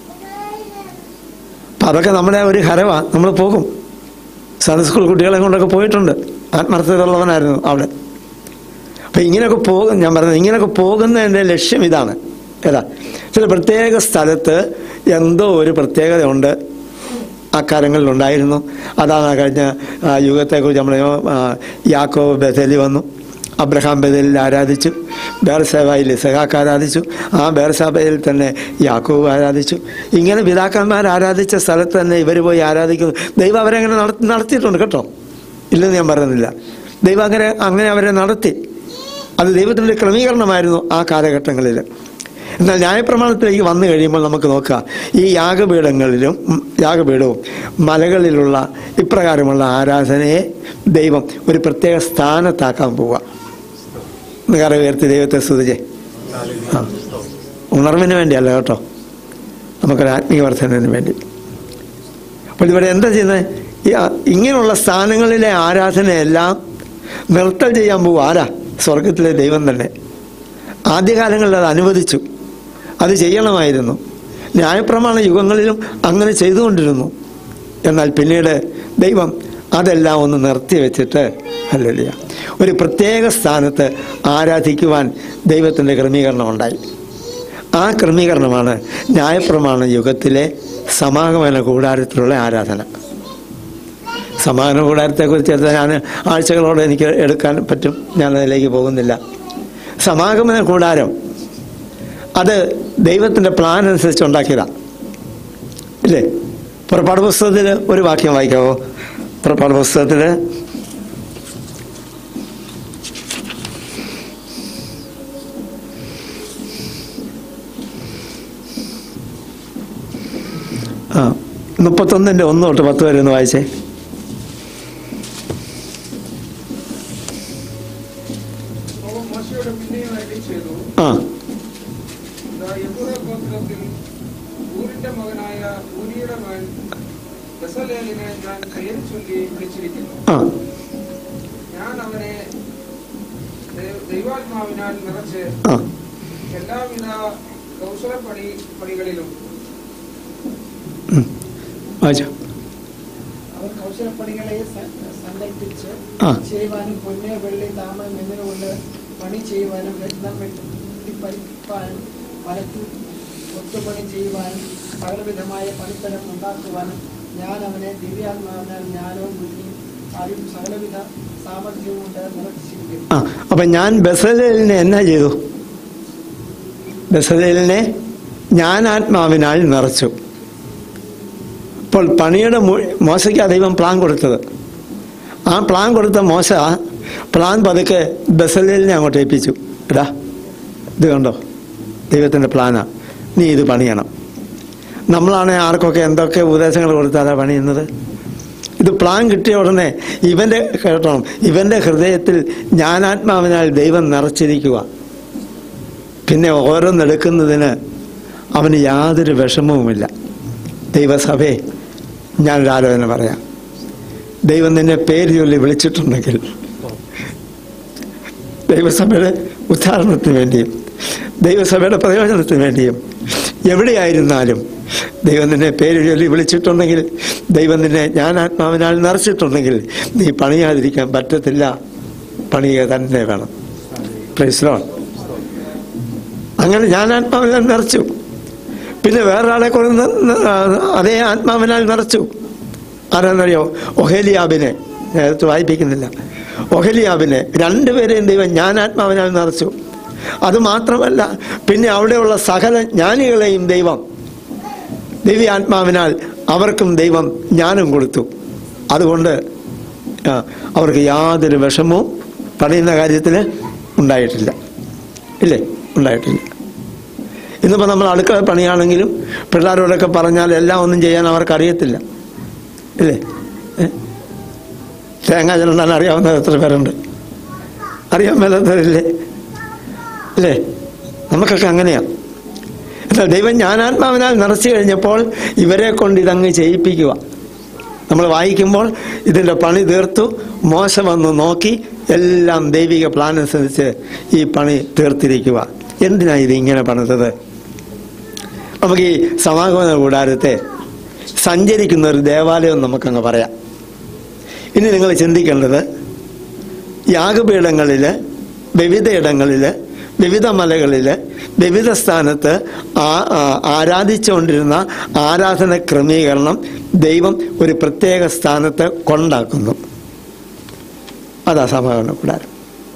അപ്പം അതൊക്കെ നമ്മുടെ ഒരു ഹരവാ നമ്മൾ പോകും സൺഡേ സ്കൂൾ കുട്ടികളെ കൊണ്ടൊക്കെ പോയിട്ടുണ്ട് ആത്മാർത്ഥതയുള്ളവനായിരുന്നു അവിടെ അപ്പം ഇങ്ങനെയൊക്കെ പോകും ഞാൻ പറഞ്ഞത് ഇങ്ങനെയൊക്കെ പോകുന്നതിൻ്റെ ലക്ഷ്യം ഇതാണ് ഏതാ ചില പ്രത്യേക സ്ഥലത്ത് എന്തോ ഒരു പ്രത്യേകതയുണ്ട് ആ കാലങ്ങളിലുണ്ടായിരുന്നു അതാണ് ആ കഴിഞ്ഞ ആ, യുഗത്തെക്കുറിച്ച് നമ്മൾ യാക്കോ ബഥലി വന്നു അബ്രഹാം ബദലിൽ ആരാധിച്ചു ബേർസേവയിൽ സഹാക്ക് ആരാധിച്ചു ആ ബേർസഭയിൽ തന്നെ യാക്കോവ് ആരാധിച്ചു ഇങ്ങനെ പിതാക്കന്മാർ ആരാധിച്ച സ്ഥലത്ത് തന്നെ ഇവർ പോയി ആരാധിക്കുന്നു ദൈവം അവരെ അങ്ങനെ നടത്തി നടത്തിയിട്ടുണ്ട് കേട്ടോ ഇല്ലെന്ന് ഞാൻ പറയുന്നില്ല ദൈവം അങ്ങനെ അങ്ങനെ അവരെ നടത്തി അത് ദൈവത്തിൻ്റെ ഒരു ക്രമീകരണമായിരുന്നു ആ കാലഘട്ടങ്ങളിൽ എന്നാൽ ന്യായപ്രമാണത്തിലേക്ക് വന്നു കഴിയുമ്പോൾ നമുക്ക് നോക്കാം ഈ യാഗപീഠങ്ങളിലും ഉം, യാഗപീഠവും മലകളിലുള്ള ഇപ്രകാരമുള്ള ആരാധനയെ ദൈവം ഒരു പ്രത്യേക സ്ഥാനത്താക്കാൻ പോവുക കര ഉയർത്തി ദൈവത്തെ സ്തുതിച്ചേ ആ ഉണർവിന് വേണ്ടിയല്ല കേട്ടോ നമുക്കൊരു ആത്മീയ വർധനത്തിന് വേണ്ടി അപ്പോൾ ഇവിടെ എന്താ ചെയ്യുന്നത് ഈ ആ- ഇങ്ങനെയുള്ള സ്ഥാനങ്ങളിലെ ആരാധനയെല്ലാം നിർത്തൽ ചെയ്യാൻ പോകും ആരാ സ്വർഗത്തിലെ ദൈവം തന്നെ ആദ്യകാലങ്ങളിൽ അത് അനുവദിച്ചു അത് ചെയ്യണമായിരുന്നു ന്യായപ്രമാണ യുഗങ്ങളിലും അങ്ങനെ ചെയ്തുകൊണ്ടിരുന്നു എന്നാൽ പിന്നീട് ദൈവം അതെല്ലാം ഒന്ന് നിർത്തി വെച്ചിട്ട് അല്ലല്ല ഒരു പ്രത്യേക സ്ഥാനത്ത് ആരാധിക്കുവാൻ ദൈവത്തിൻ്റെ ക്രമീകരണം ഉണ്ടായി ആ ക്രമീകരണമാണ് ന്യായപ്രമാണ യുഗത്തിലെ സമാഗമന കൂടാരത്തിലുള്ള ആരാധന സമാഗമന കൂടാരത്തെക്കുറിച്ച് എടുത്ത ഞാൻ ആഴ്ചകളോടെ എനിക്ക് എടുക്കാൻ പറ്റും ഞാൻ അതിലേക്ക് പോകുന്നില്ല സമാഗമന കൂടാരം അത് ദൈവത്തിൻ്റെ പ്ലാൻ അനുസരിച്ച് ഉണ്ടാക്കിയതാ ഇല്ലേ പുറപ്പാട് പുസ്തകത്തിൽ ഒരു വാക്യം വായിക്കാവോ പുറപ്പാട് പുസ്തകത്തിൽ ആ മുപ്പത്തൊന്നിൻ്റെ ഒന്ന് തൊട്ട് പത്ത് വരെ ഒന്ന് വായിച്ചേ അവൻ മോശയുടെ പിന്നെയും അരുളി ചെയ്തു ആ ഇതാ യഹൂദ ഗോത്രത്തിൽ ഊരിന്റെ മകനായ ഊരിയുടെ മകൻ ബസലേലിനെ ഞാൻ പേര് ചൊല്ലി വിളിച്ചിരിക്കുന്നു ആ ഞാൻ അവനെ ദൈ- ദൈവാത്മാവിനാൽ നിറച്ച് ആ എല്ലാവിധ കൗശലപ്പണി പണികളിലും ഉം. വായിച്ചോ അവർ കൗശലപ്പണികളെ സ- സങ്കല്പിച്ച് ആ. ചെയ്യുവാനും പൊന്ന് വെള്ളി താമരം എന്നിവ കൊണ്ട് പണി ചെയ്യുവാനും രത്നം വെട്ടി പരിപ്പാനും വലത്തിൽ ഒത്തുപണി ചെയ്യുവാനും സകലവിധമായ പണിത്തരം ഉണ്ടാക്കുവാനും ഞാൻ അവനെ ദിവ്യാത്മാവിനാൽ ജ്ഞാനവും ബുദ്ധിയും അറിവും സകലവിധ സാമർഥ്യവും കൊണ്ട് നിറച്ചിരിക്കും ആ അപ്പൊ ഞാൻ ബസലേലിനെ എന്നാ ചെയ്തു ബസലേലിനെ ഞാൻ ആത്മാവിനാൽ നിറച്ചു അപ്പോൾ പണിയുടെ മു- മോശയ്ക്കാ ദൈവം പ്ലാൻ കൊടുത്തത് ആ പ്ലാൻ കൊടുത്ത മോശ പ്ലാൻ പതുക്കെ ബസലേലിനെ അങ്ങോട്ട് ഏൽപ്പിച്ചു എടാ ഇത് കണ്ടോ ദൈവത്തിൻ്റെ പ്ലാനാ നീ ഇത് പണിയണം നമ്മളാണ് ആർക്കൊക്കെ എന്തൊക്കെ ഉപദേശങ്ങൾ കൊടുത്താലാ പണിയുന്നത് ഇത് പ്ലാൻ കിട്ടിയ ഉടനെ ഇവന്റെ കേട്ടോണം ഇവന്റെ ഹൃദയത്തിൽ ജ്ഞാനാത്മാവിനാൽ ദൈവം നിറച്ചിരിക്കുക പിന്നെ ഓരോന്നെടുക്കുന്നതിന് അവന് യാതൊരു വിഷമവുമില്ല ദൈവസഭയെ ഞാനൊരു ആലോചന പറയാം ദൈവം നിന്നെ പേര് ചൊല്ലി വിളിച്ചിട്ടുണ്ടെങ്കിൽ ദൈവസഭയുടെ ഉദ്ധാരണത്തിന് വേണ്ടിയും ദൈവസഭയുടെ പ്രയോജനത്തിന് വേണ്ടിയും എവിടെയായിരുന്നാലും ദൈവം നിന്നെ പേര് ചൊല്ലി വിളിച്ചിട്ടുണ്ടെങ്കിൽ ദൈവം നിന്നെ ജ്ഞാനാത്മാവിനാൽ നിറച്ചിട്ടുണ്ടെങ്കിൽ നീ പണിയാതിരിക്കാൻ പറ്റത്തില്ല പണിയുക തന്നെ വേണം പ്രൈസ്ലോ അങ്ങനെ ജ്ഞാനാത്മാവിനാൽ നിറച്ചു പിന്നെ വേറൊരാളെ കൊണ്ട് അതേ ആത്മാവിനാൽ നിറച്ചു ആരാന്നറിയോ ഒഹേലിയാബിനെ നേരത്തെ വായിപ്പിക്കുന്നില്ല ഒഹലിയാബിനെ രണ്ടുപേരെയും ദൈവം ജ്ഞാനാത്മാവിനാൽ നിറച്ചു അത് മാത്രമല്ല പിന്നെ അവിടെയുള്ള സകല ജ്ഞാനികളെയും ദൈവം ദിവ്യാത്മാവിനാൽ അവർക്കും ദൈവം ജ്ഞാനം കൊടുത്തു അതുകൊണ്ട് ആ, അവർക്ക് യാതൊരു വിഷമവും പണിയുന്ന കാര്യത്തിൽ ഉണ്ടായിട്ടില്ല ഇല്ലേ ഉണ്ടായിട്ടില്ല ഇന്നിപ്പോൾ നമ്മൾ അടുക്കള പണിയാണെങ്കിലും പിള്ളേരോടൊക്കെ പറഞ്ഞാൽ എല്ലാം ഒന്നും ചെയ്യാൻ അവർക്ക് അറിയത്തില്ല ഇല്ലേ ഏ? തേങ്ങ ചിരണ്ടാൻ അറിയാവുന്ന എത്ര പേരുണ്ട് അറിയാൻ മേലാത്തവരില്ലേ അല്ലേ നമുക്കൊക്കെ അങ്ങനെയാണ് എന്നാൽ ദൈവം ജ്ഞാനാത്മാവിനാൽ നിറച്ചു കഴിഞ്ഞപ്പോൾ ഇവരെ കൊണ്ട് ഇതങ്ങ് ചെയ്യിപ്പിക്കുക നമ്മൾ വായിക്കുമ്പോൾ ഇതിൻ്റെ പണി തീർത്തു മോശ വന്ന് നോക്കി എല്ലാം ദൈവിക പ്ലാൻ അനുസരിച്ച് ഈ പണി തീർത്തിരിക്കുക എന്തിനാ ഇത് ഇങ്ങനെ പണിതത് നമുക്ക് ഈ സമാഗമന കൂടാരത്തെ സഞ്ചരിക്കുന്ന ഒരു ദേവാലയം നമുക്കങ്ങ് പറയാം ഇനി നിങ്ങൾ ചിന്തിക്കേണ്ടത് യാഗപീഠങ്ങളിൽ വിവിധ ഇടങ്ങളിൽ വിവിധ മലകളിൽ വിവിധ സ്ഥാനത്ത് ആ ആ- ആരാധിച്ചുകൊണ്ടിരുന്ന ആരാധന ക്രമീകരണം ദൈവം ഒരു പ്രത്യേക സ്ഥാനത്ത് കൊണ്ടാക്കുന്നു അതാ സമാഗമന കൂടാരം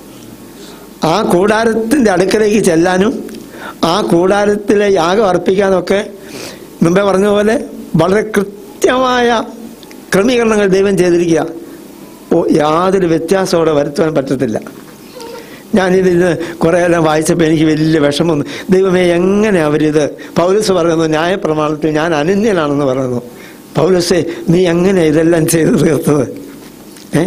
ആ കൂടാരത്തിൻ്റെ അടുക്കലേക്ക് ചെല്ലാനും ആ കൂടാരത്തിലെ യാഗം അർപ്പിക്കാനൊക്കെ മുമ്പേ പറഞ്ഞ പോലെ വളരെ കൃത്യമായ ക്രമീകരണങ്ങൾ ദൈവം ചെയ്തിരിക്കുക ഓ യാതൊരു വ്യത്യാസത്തോടെ വരുത്തുവാൻ പറ്റത്തില്ല ഞാനിത് ഇത് കുറേയെല്ലാം വായിച്ചപ്പോൾ എനിക്ക് വലിയ വിഷമം ദൈവമേ എങ്ങനെ അവരിത് പൗലസ് പറയുന്നു ന്യായപ്രമാണത്തിൽ ഞാൻ അനന്യനാണെന്ന് പറയുന്നു പൗലസേ നീ എങ്ങനെ ഇതെല്ലാം ചെയ്തു തീർത്തത് ഏ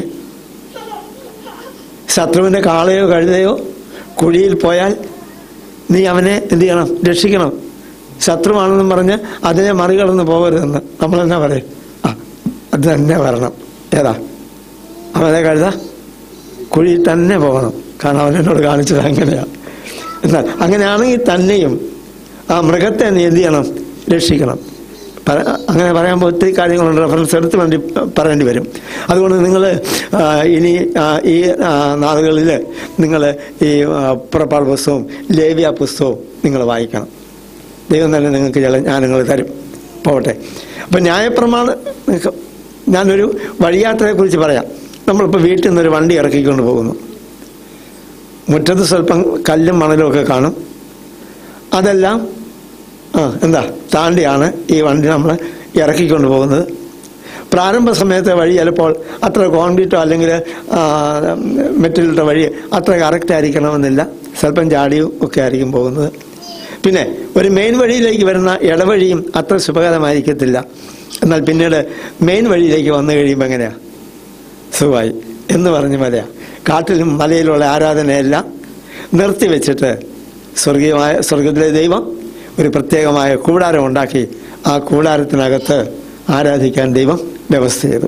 ശത്രുവിൻ്റെ കാളയോ കഴുതയോ കുഴിയിൽ പോയാൽ നീ അവനെ എന്ത് ചെയ്യണം രക്ഷിക്കണം ശത്രുവാണെന്നും പറഞ്ഞ് അതിനെ മറികടന്ന് പോകരുതെന്ന് നമ്മളെന്നാ പറയും ആ അത് തന്നെ വരണം ഏതാ അവനെ കഴുത കുഴിയിൽ തന്നെ പോകണം കാരണം അവൻ എന്നോട് കാണിച്ചത് അങ്ങനെയാ എന്നാൽ അങ്ങനെയാണെങ്കിൽ തന്നെയും ആ മൃഗത്തെ നീ എന്ത് ചെയ്യണം രക്ഷിക്കണം പല- അങ്ങനെ പറയുമ്പോൾ ഒത്തിരി കാര്യങ്ങളുണ്ട് റെഫറൻസ് എടുത്ത് വേണ്ടി പറയേണ്ടി വരും അതുകൊണ്ട് നിങ്ങൾ ഇനി ആ, ഈ നാളുകളിൽ നിങ്ങൾ ഈ ആ, പുറപ്പാട് പുസ്തകവും ലേവ്യ പുസ്തകവും നിങ്ങൾ വായിക്കണം ദൈവം തന്നെ നിങ്ങൾക്ക് ചില ജ്ഞാനങ്ങൾ തരും പോകട്ടെ അപ്പം ന്യായപ്രമാണ ഞാനൊരു വഴിയാത്രയെക്കുറിച്ച് പറയാം നമ്മളിപ്പോൾ വീട്ടിൽ നിന്നൊരു വണ്ടി ഇറക്കിക്കൊണ്ട് പോകുന്നു മുറ്റത്ത് സ്വല്പം കല്ലും മണലും ഒക്കെ കാണും അതെല്ലാം ആ എന്താ താണ്ടിയാണ് ഈ വണ്ടി നമ്മൾ ഇറക്കിക്കൊണ്ട് പോകുന്നത് പ്രാരംഭ സമയത്തെ വഴി ചിലപ്പോൾ അത്ര കോൺക്രീറ്റോ അല്ലെങ്കിൽ മെറ്റലിട്ട വഴി അത്ര കറക്റ്റ് ആയിരിക്കണമെന്നില്ല സ്വല്പം ചാടിയും ഒക്കെ ആയിരിക്കും പോകുന്നത് പിന്നെ ഒരു മെയിൻ വഴിയിലേക്ക് വരുന്ന ഇടവഴിയും അത്ര സുഖകരമായിരിക്കത്തില്ല എന്നാൽ പിന്നീട് മെയിൻ വഴിയിലേക്ക് വന്നു കഴിയുമ്പോൾ എങ്ങനെയാ സുഖമായി എന്ന് പറഞ്ഞ മലയാ കാട്ടിലും മലയിലുള്ള ആരാധനയെല്ലാം നിർത്തിവെച്ചിട്ട് സ്വർഗീയമായ സ്വർഗത്തിലെ ദൈവം ഒരു പ്രത്യേകമായ കൂടാരം ഉണ്ടാക്കി ആ കൂടാരത്തിനകത്ത് ആരാധിക്കാൻ ദൈവം വ്യവസ്ഥ ചെയ്തു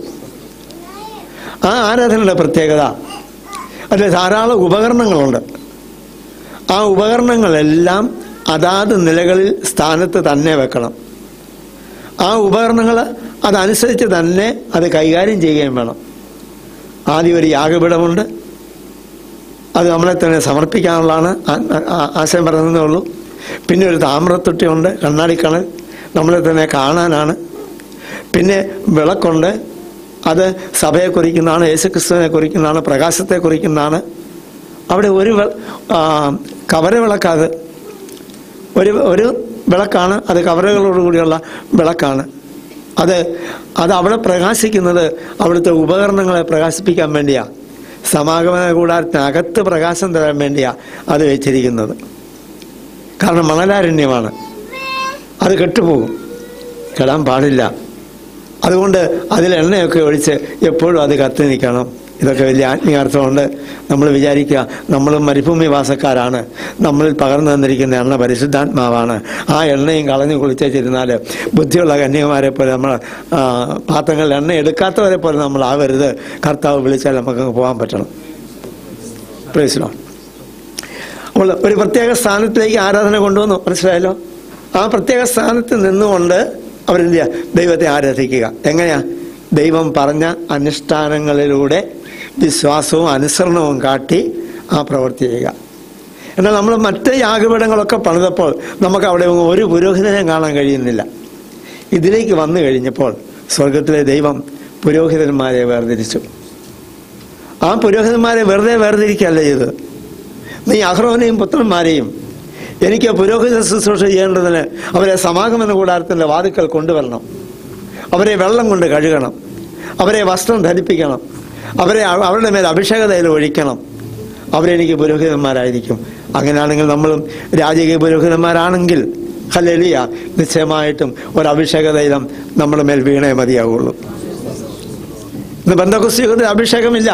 ആ ആരാധനയുടെ പ്രത്യേകത അതിൽ ധാരാളം ഉപകരണങ്ങളുണ്ട് ആ ഉപകരണങ്ങളെല്ലാം അതാത് നിലകളിൽ സ്ഥാനത്ത് തന്നെ വെക്കണം ആ ഉപകരണങ്ങൾ അതനുസരിച്ച് തന്നെ അത് കൈകാര്യം ചെയ്യുകയും വേണം ആദ്യം ഒരു യാഗപീഠമുണ്ട് അത് നമ്മളെ തന്നെ സമർപ്പിക്കാനുള്ളതാണ് ആ- ആ- ആശയം പറയുന്നതേ ഉള്ളൂ പിന്നെ ഒരു താമ്രത്തൊട്ടിയുണ്ട് കണ്ണാടിക്കണൽ നമ്മളെ തന്നെ കാണാനാണ് പിന്നെ വിളക്കുണ്ട് അത് സഭയെ കുറിക്കുന്നതാണ് യേശുക്രിസ്തുവിനെ കുറിക്കുന്നതാണ് പ്രകാശത്തെ കുറിക്കുന്നതാണ് അവിടെ ഒരു വെ- ആ, കവര വിളക്കത് ഒരു ഒരു വിളക്കാണ് അത് കവരകളോടുകൂടിയുള്ള വിളക്കാണ് അത് അത് അവിടെ പ്രകാശിക്കുന്നത് അവിടുത്തെ ഉപകരണങ്ങളെ പ്രകാശിപ്പിക്കാൻ വേണ്ടിയാ സമാഗമന കൂടാരത്തിനകത്ത് പ്രകാശം തരാൻ വേണ്ടിയാ അത് വെച്ചിരിക്കുന്നത് കാരണം മണലാരണ്യമാണ് അത് കെട്ടുപോകും കെടാൻ പാടില്ല അതുകൊണ്ട് അതിൽ എണ്ണയൊക്കെ ഒഴിച്ച് എപ്പോഴും അത് കത്തി നിൽക്കണം ഇതൊക്കെ വലിയ ആത്മീയാർത്ഥമുണ്ട് നമ്മൾ വിചാരിക്കുക നമ്മൾ മരുഭൂമി വാസക്കാരാണ് നമ്മളിൽ പകർന്നു തന്നിരിക്കുന്ന എണ്ണ പരിശുദ്ധാത്മാവാണ് ആ എണ്ണയും കളഞ്ഞു കുളിച്ചിരുന്നാൽ ബുദ്ധിയുള്ള കന്യകുമാരെ പോലെ നമ്മൾ ആ, പാത്രങ്ങളിൽ എണ്ണ എടുക്കാത്തവരെ പോലെ നമ്മൾ ആവരുത് കർത്താവ് വിളിച്ചാൽ നമുക്ക് പോകാൻ പറ്റണം പ്രൈസിലോ അപ്പോൾ ഒരു പ്രത്യേക സ്ഥാനത്തേക്ക് ആരാധന കൊണ്ടുവന്നു മനസ്സിലായല്ലോ ആ പ്രത്യേക സ്ഥാനത്ത് നിന്നുകൊണ്ട് അവരെന്ത് ചെയ്യുക ദൈവത്തെ ആരാധിക്കുക എങ്ങനെയാ ദൈവം പറഞ്ഞ അനുഷ്ഠാനങ്ങളിലൂടെ വിശ്വാസവും അനുസരണവും കാട്ടി ആ പ്രവൃത്തി ചെയ്യുക എന്നാൽ നമ്മൾ മറ്റ് യാഗപീഠങ്ങളൊക്കെ പണിതപ്പോൾ നമുക്ക് അവിടെ ഒന്നും ഒരു പുരോഹിതനെയും കാണാൻ കഴിയുന്നില്ല ഇതിലേക്ക് വന്നു കഴിഞ്ഞപ്പോൾ സ്വർഗത്തിലെ ദൈവം പുരോഹിതന്മാരെ വേർതിരിച്ചു ആ പുരോഹിതന്മാരെ വെറുതെ വേർതിരിക്കുകയല്ല ചെയ്തത് നീ അഹ്റോനെയും പുത്രന്മാരെയും എനിക്ക് പുരോഹിത ശുശ്രൂഷ ചെയ്യേണ്ടതിന് അവരെ സമാഗമന കൂടാരത്തിൻ്റെ വാതുക്കൽ കൊണ്ടുവരണം അവരെ വെള്ളം കൊണ്ട് കഴുകണം അവരെ വസ്ത്രം ധരിപ്പിക്കണം അവരെ അവ- അവരുടെ മേൽ അഭിഷേക തൈലം ഒഴിക്കണം അവരെനിക്ക് പുരോഹിതന്മാരായിരിക്കും അങ്ങനെയാണെങ്കിൽ നമ്മളും രാജകീയ പുരോഹിതന്മാരാണെങ്കിൽ ഹല്ലേലൂയ നിശ്ചയമായിട്ടും ഒരു അഭിഷേക തൈലം നമ്മുടെ മേൽ വീണേ മതിയാവുള്ളൂ ഇന്ന് ബന്ധക്കുസ്തി യുഗത്തിൽ അഭിഷേകമില്ല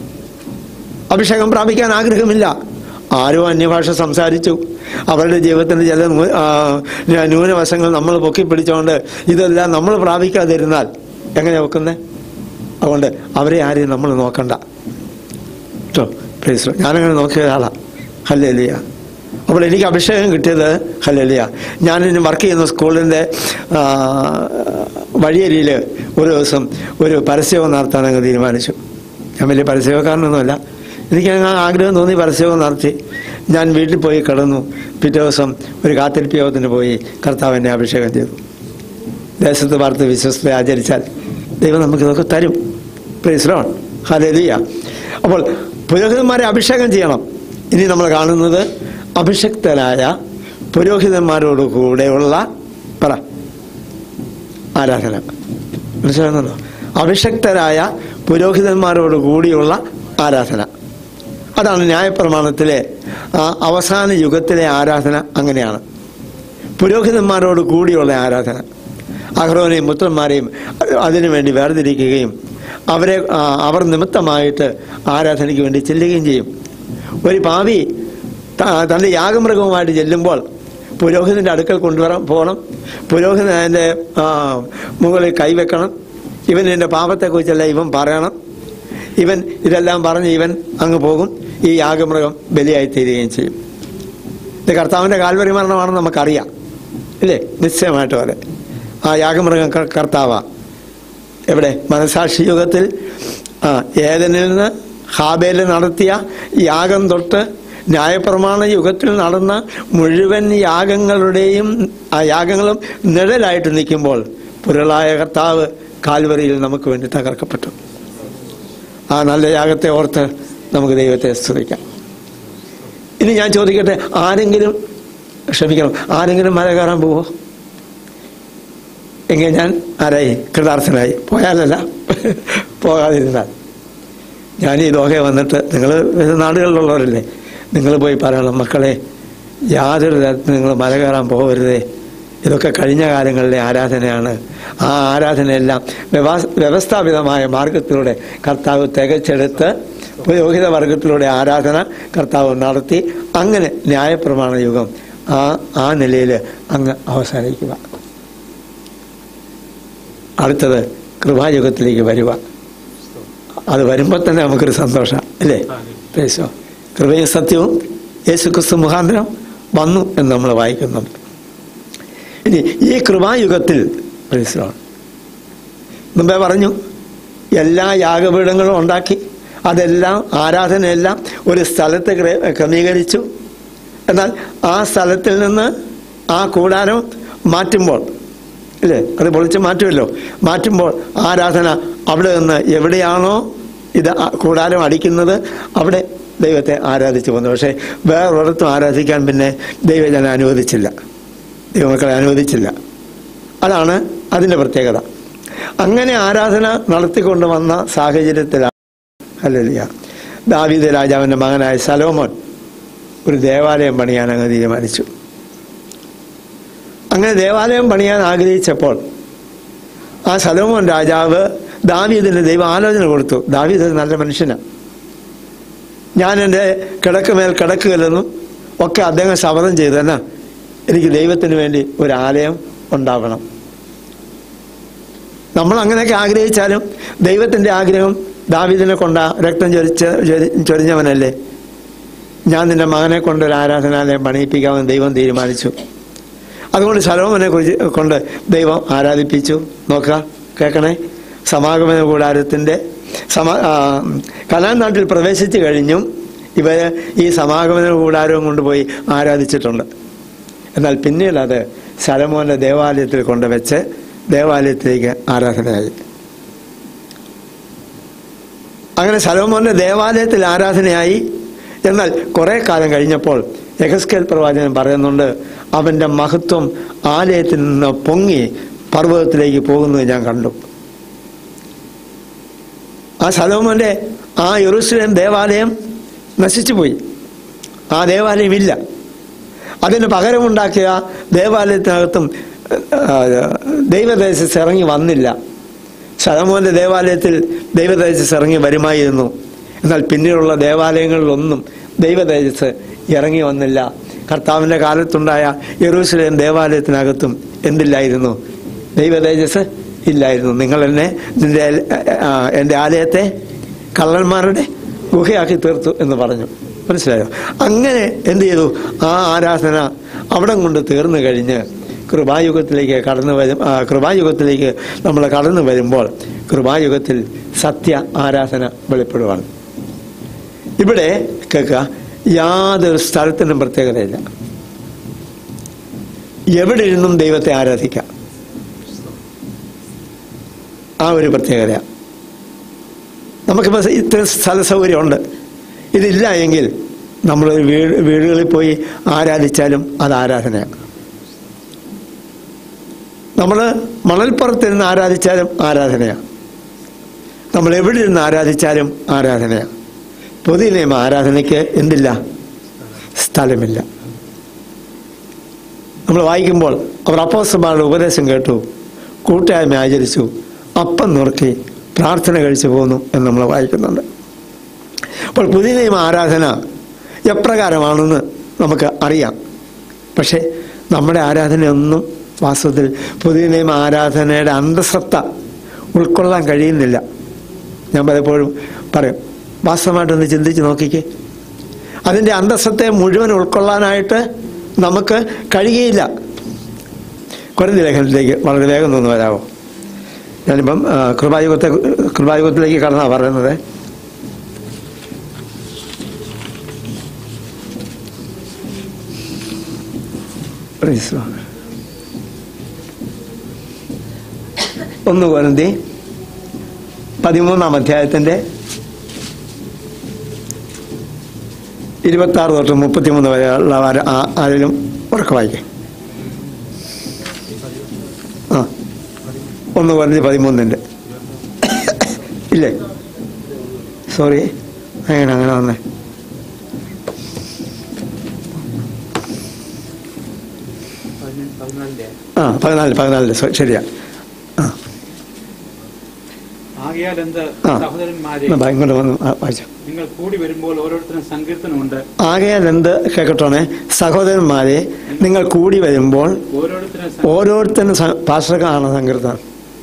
അഭിഷേകം പ്രാപിക്കാൻ ആഗ്രഹമില്ല ആരോ അന്യഭാഷ സംസാരിച്ചു അവരുടെ ജീവിതത്തിന്റെ ചില നൂ- ആ, ന്യൂനവശങ്ങൾ നമ്മൾ പൊക്കിപ്പിടിച്ചുകൊണ്ട് ഇതെല്ലാം നമ്മൾ പ്രാപിക്കാതിരുന്നാൽ എങ്ങനെയാ വെക്കുന്നത് അതുകൊണ്ട് അവരെ ആരെയും നമ്മൾ നോക്കണ്ട കേട്ടോ പ്ലീസ് ഞാനങ്ങനെ നോക്കിയ ഒരാളാ ഹല്ലേലിയ അപ്പോൾ എനിക്ക് അഭിഷേകം കിട്ടിയത് ഹല്ലേലിയ ഞാൻ ഇനി വർക്ക് ചെയ്യുന്ന സ്കൂളിൻ്റെ വഴിയരിയിൽ ഒരു ദിവസം ഒരു പരസ്യവും നടത്താൻ അങ്ങ് തീരുമാനിച്ചു ഞാൻ വലിയ പരസ്യക്കാരനൊന്നുമല്ല എനിക്ക് അങ്ങ് ആഗ്രഹം തോന്നി പരസ്യവും നടത്തി ഞാൻ വീട്ടിൽ പോയി കിടന്നു പിറ്റേ ദിവസം ഒരു കാത്തിരിപ്പ് യോഗത്തിന് പോയി കർത്താവ് എന്നെ അഭിഷേകം ചെയ്തു ദേശത്ത് വാർത്ത വിശ്വസ്ത ആചരിച്ചാൽ ദൈവം നമുക്ക് ഇതൊക്കെ തരും പ്രീസ്ലോൺ ഹലേലിയ അപ്പോൾ പുരോഹിതന്മാരെ അഭിഷേകം ചെയ്യണം ഇനി നമ്മൾ കാണുന്നത് അഭിഷക്തരായ പുരോഹിതന്മാരോട് കൂടെയുള്ള പറ ആരാധന മനസ്സിലാകുന്നുണ്ടോ അഭിഷക്തരായ പുരോഹിതന്മാരോട് കൂടിയുള്ള ആരാധന അതാണ് ന്യായപ്രമാണത്തിലെ ആ അവസാന യുഗത്തിലെ ആരാധന അങ്ങനെയാണ് പുരോഹിതന്മാരോട് കൂടിയുള്ള ആരാധന അഹ്റോനെയും പുത്രന്മാരെയും അതിനുവേണ്ടി വേർതിരിക്കുകയും അവരെ ആ, അവർ നിമിത്തമായിട്ട് ആരാധനയ്ക്ക് വേണ്ടി ചെല്ലുകയും ചെയ്യും ഒരു പാവി ത- തൻ്റെ യാഗമൃഗവുമായിട്ട് ചെല്ലുമ്പോൾ പുരോഹിതൻ്റെ അടുക്കൽ കൊണ്ടുവരാൻ പോകണം പുരോഹിതൻ അതിൻ്റെ ആ, മുകളിൽ കൈവെക്കണം ഇവൻ എൻ്റെ പാപത്തെക്കുറിച്ചല്ല ഇവൻ പറയണം ഇവൻ ഇതെല്ലാം പറഞ്ഞ് ഇവൻ അങ്ങ് പോകും ഈ യാഗമൃഗം ബലിയായി തീരുകയും ചെയ്യും ഇത് കർത്താവിൻ്റെ കാൽവരി മരണമാണെന്ന് നമുക്കറിയാം ഇല്ലേ നിശ്ചയമായിട്ടും അതെ ആ യാഗമൃഗം കർ- കർത്താവാ എവിടെ മനസാക്ഷി യുഗത്തിൽ ആ ഏതനിൽ നിന്ന് ഹാബേല് നടത്തിയ യാഗം തൊട്ട് ന്യായപ്രമാണ യുഗത്തിൽ നടന്ന മുഴുവൻ യാഗങ്ങളുടെയും ആ യാഗങ്ങളും നിഴലായിട്ട് നിൽക്കുമ്പോൾ പുരളായ കർത്താവ് കാൽവറിയിൽ നമുക്ക് വേണ്ടി തകർക്കപ്പെട്ടു ആ നല്ല യാഗത്തെ ഓർത്ത് നമുക്ക് ദൈവത്തെ സ്തുതിക്കാം ഇനി ഞാൻ ചോദിക്കട്ടെ ആരെങ്കിലും ക്ഷമിക്കണം ആരെങ്കിലും മല കയറാൻ പോവോ എങ്കിൽ ഞാൻ ആരായി കൃതാർത്ഥനായി പോയാലല്ല പോകാതിരുന്നാൽ ഞാൻ ഈ ലോകെ വന്നിട്ട് നിങ്ങൾ നാടുകളിലുള്ളവരല്ലേ നിങ്ങൾ പോയി പറയണം മക്കളെ യാതൊരു തരത്തിൽ നിങ്ങൾ മല കയറാൻ പോകരുതേ ഇതൊക്കെ കഴിഞ്ഞ കാലങ്ങളിലെ ആരാധനയാണ് ആ ആരാധനയെല്ലാം വ്യവ- വ്യവസ്ഥാപിതമായ മാർഗത്തിലൂടെ കർത്താവ് തികച്ചെടുത്ത് പുരോഹിത വർഗത്തിലൂടെ ആരാധന കർത്താവ് നടത്തി അങ്ങനെ ന്യായപ്രമാണ യുഗം ആ ആ നിലയിൽ അങ്ങ് അവസാനിക്കുക അടുത്തത് കൃപായുഗത്തിലേക്ക് വരിക അത് വരുമ്പോൾ തന്നെ നമുക്കൊരു സന്തോഷം അല്ലേ പേശോ കൃപയും സത്യവും യേശു ക്രിസ്തു മുഖാന്തരം വന്നു എന്ന് നമ്മൾ വായിക്കുന്നുണ്ട് ഇനി ഈ കൃപായുഗത്തിൽ പ്രേസോ മുമ്പേ പറഞ്ഞു എല്ലാ യാഗപീഠങ്ങളും ഉണ്ടാക്കി അതെല്ലാം ആരാധനയെല്ലാം ഒരു സ്ഥലത്ത് ക്രേ- ക്രമീകരിച്ചു എന്നാൽ ആ സ്ഥലത്തിൽ നിന്ന് ആ കൂടാരം മാറ്റുമ്പോൾ ഇല്ലേ അത് പൊളിച്ച് മാറ്റുമല്ലോ മാറ്റുമ്പോൾ ആരാധന അവിടെ നിന്ന് എവിടെയാണോ ഇത് ആ കൂടാരം അടിക്കുന്നത് അവിടെ ദൈവത്തെ ആരാധിച്ചു വന്നു പക്ഷേ വേറൊരിടത്തും ആരാധിക്കാൻ പിന്നെ ദൈവജന അനുവദിച്ചില്ല ദൈവമക്കളെ അനുവദിച്ചില്ല അതാണ് അതിൻ്റെ പ്രത്യേകത അങ്ങനെ ആരാധന നടത്തിക്കൊണ്ട് വന്ന സാഹചര്യത്തിലാണ് അല്ലല്ല ദാവീദ് രാജാവിൻ്റെ മകനായ സലോമോൻ ഒരു ദേവാലയം പണിയാൻ അങ്ങ് തീരുമാനിച്ചു അങ്ങനെ ദേവാലയം പണിയാൻ ആഗ്രഹിച്ചപ്പോൾ ആ സലോമോൻ രാജാവ് ദാവീദിന് ദൈവം ആലോചന കൊടുത്തു ദാവീദ് ഒരു നല്ല മനുഷ്യനാണ് ഞാൻ എൻ്റെ കിടക്കുമേൽ കിടക്കുകയില്ലെന്നും ഒക്കെ അദ്ദേഹം ശപഥം ചെയ്തു എന്നാ എനിക്ക് ദൈവത്തിന് വേണ്ടി ഒരു ആലയം ഉണ്ടാവണം നമ്മൾ അങ്ങനെയൊക്കെ ആഗ്രഹിച്ചാലും ദൈവത്തിൻ്റെ ആഗ്രഹം ദാവീദിനെ കൊണ്ട രക്തം ചൊരിച്ച ചൊരി- ചൊരിഞ്ഞവനല്ലേ ഞാൻ നിന്റെ മകനെ കൊണ്ട് ഒരു ആരാധനാലയം പണിയിപ്പിക്കാമെന്ന് ദൈവം തീരുമാനിച്ചു അതുകൊണ്ട് ശലോമനെ കുറിച്ച് കൊണ്ട് ദൈവം ആരാധിപ്പിച്ചു നോക്കുക കേൾക്കണേ സമാഗമന കൂടാരത്തിൻ്റെ സമാ ആ, കനാൻ നാട്ടിൽ പ്രവേശിച്ചു കഴിഞ്ഞും ഇവര് ഈ സമാഗമന കൂടാരവും കൊണ്ടുപോയി ആരാധിച്ചിട്ടുണ്ട് എന്നാൽ പിന്നീട് അത് ശലമോന്റെ ദേവാലയത്തിൽ കൊണ്ടുവച്ച് ദേവാലയത്തിലേക്ക് ആരാധനയായി അങ്ങനെ ശലോമോന്റെ ദേവാലയത്തിൽ ആരാധനയായി എന്നാൽ കുറെ കാലം കഴിഞ്ഞപ്പോൾ യഹസ്കേൽ പ്രവാചകൻ പറയുന്നുണ്ട് അവന്റെ മഹത്വം ആലയത്തിൽ നിന്ന് പൊങ്ങി പർവ്വതത്തിലേക്ക് പോകുന്നത് ഞാൻ കണ്ടു ആ സലോമോന്റെ ആ യെറൂസലേം ദേവാലയം നശിച്ചുപോയി ആ ദേവാലയം ഇല്ല അതിന് പകരമുണ്ടാക്കിയ ദേവാലയത്തിനകത്തും ആ, ദൈവദേശത്ത് ഇറങ്ങി വന്നില്ല ശലമോന്റെ ദേവാലയത്തിൽ ദൈവതേജസ് ഇറങ്ങി വരുമായിരുന്നു എന്നാൽ പിന്നീടുള്ള ദേവാലയങ്ങളിലൊന്നും ദൈവതേജസ് ഇറങ്ങി വന്നില്ല കർത്താവിൻ്റെ കാലത്തുണ്ടായ യെറൂസലേം ദേവാലയത്തിനകത്തും എന്തില്ലായിരുന്നു ദൈവതേജസ് ഇല്ലായിരുന്നു നിങ്ങൾ എന്നെ നിന്റെ ആ, എൻ്റെ ആലയത്തെ കള്ളന്മാരുടെ ഗുഹയാക്കി തീർത്തു എന്ന് പറഞ്ഞു മനസ്സിലായോ അങ്ങനെ എന്ത് ചെയ്തു ആ ആരാധന അവിടം കൊണ്ട് തീർന്നു കഴിഞ്ഞ് കൃപായുഗത്തിലേക്ക് കടന്നു വരും ആ, കൃപായുഗത്തിലേക്ക് നമ്മൾ കടന്നു വരുമ്പോൾ കൃപായുഗത്തിൽ സത്യ ആരാധന വെളിപ്പെടുവാണ് ഇവിടെ കേൾക്കുക യാതൊരു സ്ഥലത്തിനും പ്രത്യേകതയില്ല എവിടെ ഇരുന്നും ദൈവത്തെ ആരാധിക്കാം ആ ഒരു പ്രത്യേകത നമുക്കിപ്പോൾ ഇത്ര സ്ഥല സൗകര്യമുണ്ട് ഇതില്ല എങ്കിൽ നമ്മൾ വീട് വീടുകളിൽ പോയി ആരാധിച്ചാലും അത് ആരാധനയാണ് നമ്മൾ മണൽപ്പുറത്തിരുന്ന് ആരാധിച്ചാലും ആരാധനയാണ് നമ്മൾ എവിടെ ഇരുന്ന് ആരാധിച്ചാലും ആരാധനയാണ് പുതിയ നിയമ ആരാധനയ്ക്ക് എന്തില്ല സ്ഥലമില്ല നമ്മൾ വായിക്കുമ്പോൾ അവർ അപ്പോസ്തലന്മാരുടെ ഉപദേശം കേട്ടു കൂട്ടായ്മ ആചരിച്ചു അപ്പം നുറുക്കി പ്രാർത്ഥന കഴിച്ചു പോന്നു എന്ന് നമ്മൾ വായിക്കുന്നുണ്ട് അപ്പോൾ പുതിയ നിയമ ആരാധന എപ്രകാരമാണെന്ന് നമുക്ക് അറിയാം പക്ഷേ നമ്മുടെ ആരാധനയൊന്നും വാസ്തവത്തിൽ പുതിയ നിയമ ആരാധനയുടെ അന്തസത്ത ഉൾക്കൊള്ളാൻ കഴിയുന്നില്ല ഞാൻ പലപ്പോഴും പറയും വാസ്തവമായിട്ടൊന്ന് ചിന്തിച്ച് നോക്കിക്കേ അതിൻ്റെ അന്തസ്സത്തെ മുഴുവൻ ഉൾക്കൊള്ളാനായിട്ട് നമുക്ക് കഴിയുകയില്ല കുറഞ്ഞ ലേഖനത്തിലേക്ക് വളരെ വേഗം ഒന്ന് വരാമോ ഞാനിപ്പം ആ, കൃപായുഗത്തെ കൃപായുഗത്തിലേക്ക് കടന്നാ പറയുന്നത് Praise the Lord. ഒന്ന് കോരന്തി പതിമൂന്നാം അധ്യായത്തിന്റെ ഇരുപത്തി ആറ് തൊട്ട് മുപ്പത്തിമൂന്ന് വരെയുള്ള ആര- ആ- ആരെങ്കിലും ഉറക്കെ വായിക്കേ ആ ഒന്ന് കോരന്തി പതിമൂന്നിൻ്റെ ഇല്ലേ സോറി അങ്ങനെ അങ്ങനെ വന്നേ ആ പതിനാല് പതിനാലില് സോ- ശരിയാ ആ ആകയാൽ എന്ത് ആ. സഹോദരന്മാരെ എന്നാ ബാ, ഇങ്ങോട്ട് വന്ന് ആ, വായിച്ചോ നിങ്ങൾ കൂടി വരുമ്പോൾ ഓരോരുത്തരും സങ്കീർത്തനമുണ്ട് ആകയാൽ എന്ത് കേൾക്കട്ടോണേ സഹോദരന്മാരെ നിങ്ങൾ കൂടി വരുമ്പോൾ ഓരോരുത്തരും സ- ഓരോരുത്തരും പാർശ്വകാണ് സങ്കീർത്തനം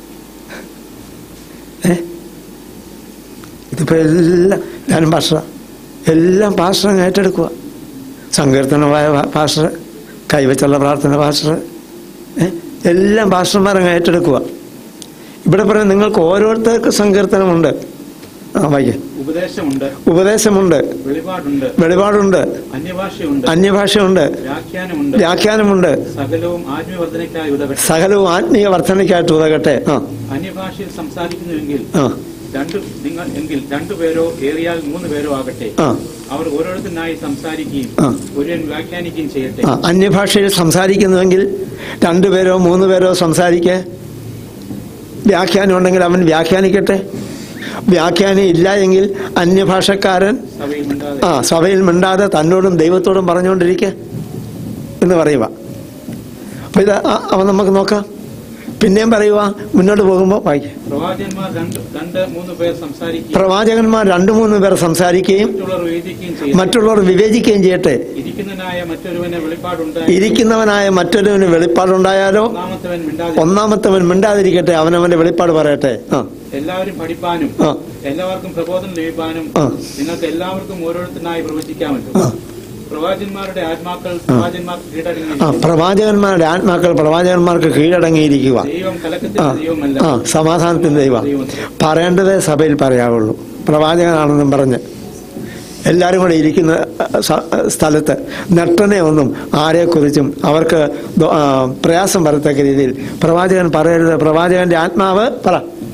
ഏ ഇതിപ്പോ എല്ലാം ഞാനും പാർശ്വ എല്ലാം പാർശ്വം ഏറ്റെടുക്കുക സങ്കീർത്തനമായ പാർശ്വ കൈവച്ചുള്ള പ്രാർത്ഥന പാർശ്വ ഏ എല്ലാം പാർശ്വന്മാരങ്ങ് ഏറ്റെടുക്കുക ഇവിടെ പറയാം നിങ്ങൾക്ക് ഓരോരുത്തർക്കും സങ്കീർത്തനമുണ്ട് ആ വായിക്കേ ഉപദേശമുണ്ട് ഉപദേശമുണ്ട് വെളിപാടുണ്ട് വെളിപാടുണ്ട് അന്യഭാഷയുണ്ട് അന്യഭാഷയുണ്ട് വ്യാഖ്യാനമുണ്ട് വ്യാഖ്യാനമുണ്ട് സകലവും ആത്മീയവർദ്ധനയ്ക്കായി ഉതകട്ടെ സകലവും ആത്മീയ വർധനയ്ക്കായിട്ട് ഉതകട്ടെ ആ അന്യഭാഷയിൽ സംസാരിക്കുന്നുവെങ്കിൽ ആ രണ്ടു നിങ്ങൾ എങ്കിൽ രണ്ടുപേരോ ഏറിയാൽ മൂന്ന് പേരോ ആകട്ടെ ആ അവർ ഓരോരുത്തരായി സംസാരിക്കുകയും ആ. ഒരുവൻ വ്യാഖ്യാനിക്കുകയും ചെയ്യട്ടെ ആ അന്യഭാഷയിൽ സംസാരിക്കുന്നുവെങ്കിൽ രണ്ടുപേരോ മൂന്ന് പേരോ സംസാരിക്കേ വ്യാഖ്യാനം ഉണ്ടെങ്കിൽ അവൻ വ്യാഖ്യാനിക്കട്ടെ വ്യാഖ്യാനം ഇല്ല എങ്കിൽ അന്യഭാഷക്കാരൻ സഭയിൽ മിണ്ടാതെ ആ സഭയിൽ മിണ്ടാതെ തന്നോടും ദൈവത്തോടും പറഞ്ഞുകൊണ്ടിരിക്കുക എന്ന് പറയുക അപ്പൊ ഇത് ആ- അവൻ നമുക്ക് നോക്കാം പിന്നെയും പറയുക മുന്നോട്ട് പോകുമ്പോൾ വായിക്കുക പ്രവാചകന്മാർ രണ്ട് രണ്ട് മൂന്ന് പേർ സംസാരിക്കുകയും പ്രവാചകന്മാർ രണ്ടു മൂന്ന് പേർ സംസാരിക്കുകയും മറ്റുള്ളവർ വേദിക്കുകയും ചെയ്യട്ടെ മറ്റുള്ളവർ വിവേചിക്കുകയും ചെയ്യട്ടെ ഇരിക്കുന്നതിനായ മറ്റൊരുവന് വെളിപ്പാടുണ്ടായി ഇരിക്കുന്നവനായ മറ്റൊരുവന് വെളിപ്പാടുണ്ടായാലോ ഒന്നാമത്തവൻ മിണ്ടാതെ ഒന്നാമത്തവൻ മിണ്ടാതിരിക്കട്ടെ അവനവന്റെ വെളിപ്പാട് പറയട്ടെ ആ എല്ലാവരും പഠിപ്പാനും ആ എല്ലാവർക്കും പ്രബോധനം ലഭിക്കാനും ആ. നിങ്ങൾക്ക് എല്ലാവർക്കും ഓരോരുത്തരായി പ്രവചിക്കാമല്ലോ ആ. പ്രവാചന്മാരുടെ ആത്മാക്കൾ പ്രവാചന്മാർക്ക് ആ കീഴടങ്ങി പ്രവാചകന്മാരുടെ ആത്മാക്കൾ പ്രവാചകന്മാർക്ക് കീഴടങ്ങിയിരിക്കുക ദൈവം ആ കലക്കത്തിന്റെ ദൈവമല്ല ആ സമാധാനത്തിന്റെ ദൈവം പറയേണ്ടതേ സഭയിൽ പറയാവുള്ളൂ പ്രവാചകനാണെന്നും പറഞ്ഞ് എല്ലാവരും കൂടെ ഇരിക്കുന്ന അഹ്, സ- സ്ഥലത്ത് നെട്ടനെ ഒന്നും ആരെക്കുറിച്ചും അവർക്ക് ദോ- ആ, പ്രയാസം വരത്തക്ക രീതിയിൽ പ്രവാചകൻ പറയരുത് പ്രവാചകന്റെ ആത്മാവ് പറ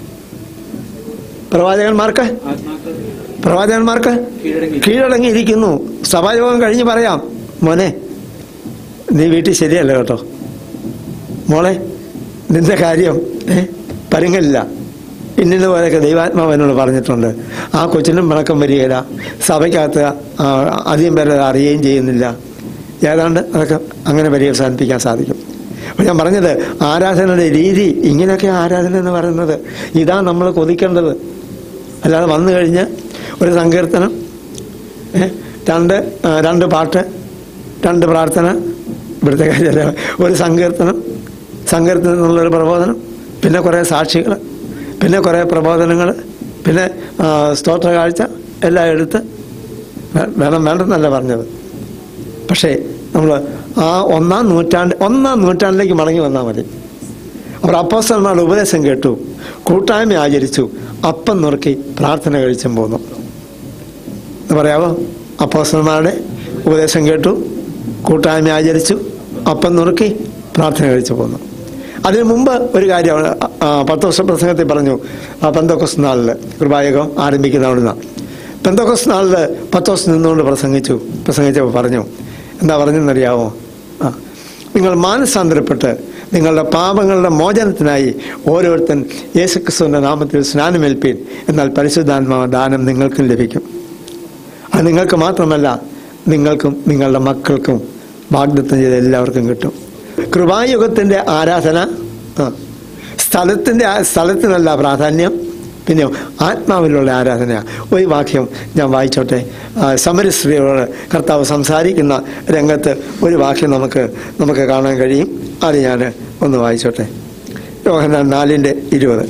പ്രവാചകന്മാർക്ക് ആത്മാക്കൾ പ്രവാചകന്മാർക്ക് കീഴടങ്ങി കീഴടങ്ങിയിരിക്കുന്നു സഭായോഗം കഴിഞ്ഞ് പറയാം മോനെ നീ വീട്ടിൽ ശരിയല്ല കേട്ടോ മോളെ നിന്റെ കാര്യം ഏ പരുങ്ങലില്ല ഇന്നിന് പോലെയൊക്കെ ദൈവാത്മാവ് എന്നോട് പറഞ്ഞിട്ടുണ്ട് ആ കൊച്ചിനും പിണക്കം വരികയില്ല സഭയ്ക്കകത്ത് ആ, അധികം പേരെ അത് അറിയുകയും ചെയ്യുന്നില്ല ഏതാണ്ട് അതൊക്കെ അങ്ങനെ പര്യവസാനിപ്പിക്കാൻ സാധിക്കും അപ്പോൾ ഞാൻ പറഞ്ഞത് ആരാധനയുടെ രീതി ഇങ്ങനെയൊക്കെ ആരാധന എന്ന് പറയുന്നത് ഇതാ നമ്മൾ കൊതിക്കേണ്ടത് അല്ലാതെ വന്നു കഴിഞ്ഞ് ഒരു സങ്കീർത്തനം ഏ, രണ്ട് ആ, രണ്ട് പാട്ട് രണ്ട് പ്രാർത്ഥന ഇവിടുത്തെ കാര്യമല്ല ഒരു സങ്കീർത്തനം സങ്കീർത്തനം എന്നുള്ളൊരു പ്രബോധനം പിന്നെ കുറേ സാക്ഷികൾ പിന്നെ കുറേ പ്രബോധനങ്ങൾ പിന്നെ ആ, സ്തോത്ര കാഴ്ച എല്ലാം എടുത്ത് വേ- വേണം വേണ്ടെന്നല്ല പറഞ്ഞത് പക്ഷേ നമ്മൾ ആ ഒന്നാം നൂറ്റാണ്ട് ഒന്നാം നൂറ്റാണ്ടിലേക്ക് മടങ്ങി വന്നാൽ മതി അവർ അപ്പോസ്റ്റന്മാരുടെ ഉപദേശം കേട്ടു കൂട്ടായ്മ ആചരിച്ചു അപ്പം നുറുക്കി പ്രാർത്ഥന കഴിച്ചും പോന്നു എന്ന് പറയാവോ അപ്പോസ്റ്റന്മാരുടെ ഉപദേശം കേട്ടു കൂട്ടായ്മ ആചരിച്ചു അപ്പം നുറുക്കി പ്രാർത്ഥന കഴിച്ചു പോന്നു അതിനു മുമ്പ് ഒരു കാര്യം ആ, പത്ത് വർഷ പ്രസംഗത്തിൽ പറഞ്ഞു ആ പെന്തോക്കസ് നാളിൽ കൃപായകം ആരംഭിക്കുന്ന അവിടുന്ന് പെന്തോക്കസ് നാളിൽ പത്ത് ദിവസം നിന്നുകൊണ്ട് പ്രസംഗിച്ചു പ്രസംഗിച്ചപ്പോൾ പറഞ്ഞു എന്താ പറഞ്ഞെന്നറിയാവോ ആ നിങ്ങൾ മാനസാന്തരപ്പെട്ട് നിങ്ങളുടെ പാപങ്ങളുടെ മോചനത്തിനായി ഓരോരുത്തൻ യേശുക്രിസ്തുവിന്റെ നാമത്തിൽ സ്നാനമേൽപ്പീൻ എന്നാൽ പരിശുദ്ധാത്മാ ദാനം നിങ്ങൾക്കും ലഭിക്കും അത് നിങ്ങൾക്ക് മാത്രമല്ല നിങ്ങൾക്കും നിങ്ങളുടെ മക്കൾക്കും വാഗ്ദത്തം ചെയ്ത് എല്ലാവർക്കും കിട്ടും കൃപായുഗത്തിന്റെ ആരാധന ആ, സ്ഥലത്തിന്റെ ആ- സ്ഥലത്തിനല്ല പ്രാധാന്യം പിന്നെ ആത്മാവിലുള്ള ആരാധന ഒരു വാക്യം ഞാൻ വായിച്ചോട്ടെ ആ, സമരസ്ത്രീയോട് കർത്താവ് സംസാരിക്കുന്ന രംഗത്ത് ഒരു വാക്യം നമുക്ക് നമുക്ക് കാണാൻ കഴിയും അത് ഞാൻ ഒന്ന് വായിച്ചോട്ടെ യോഹന്നാൻ നാലിൻ്റെ ഇരുപത്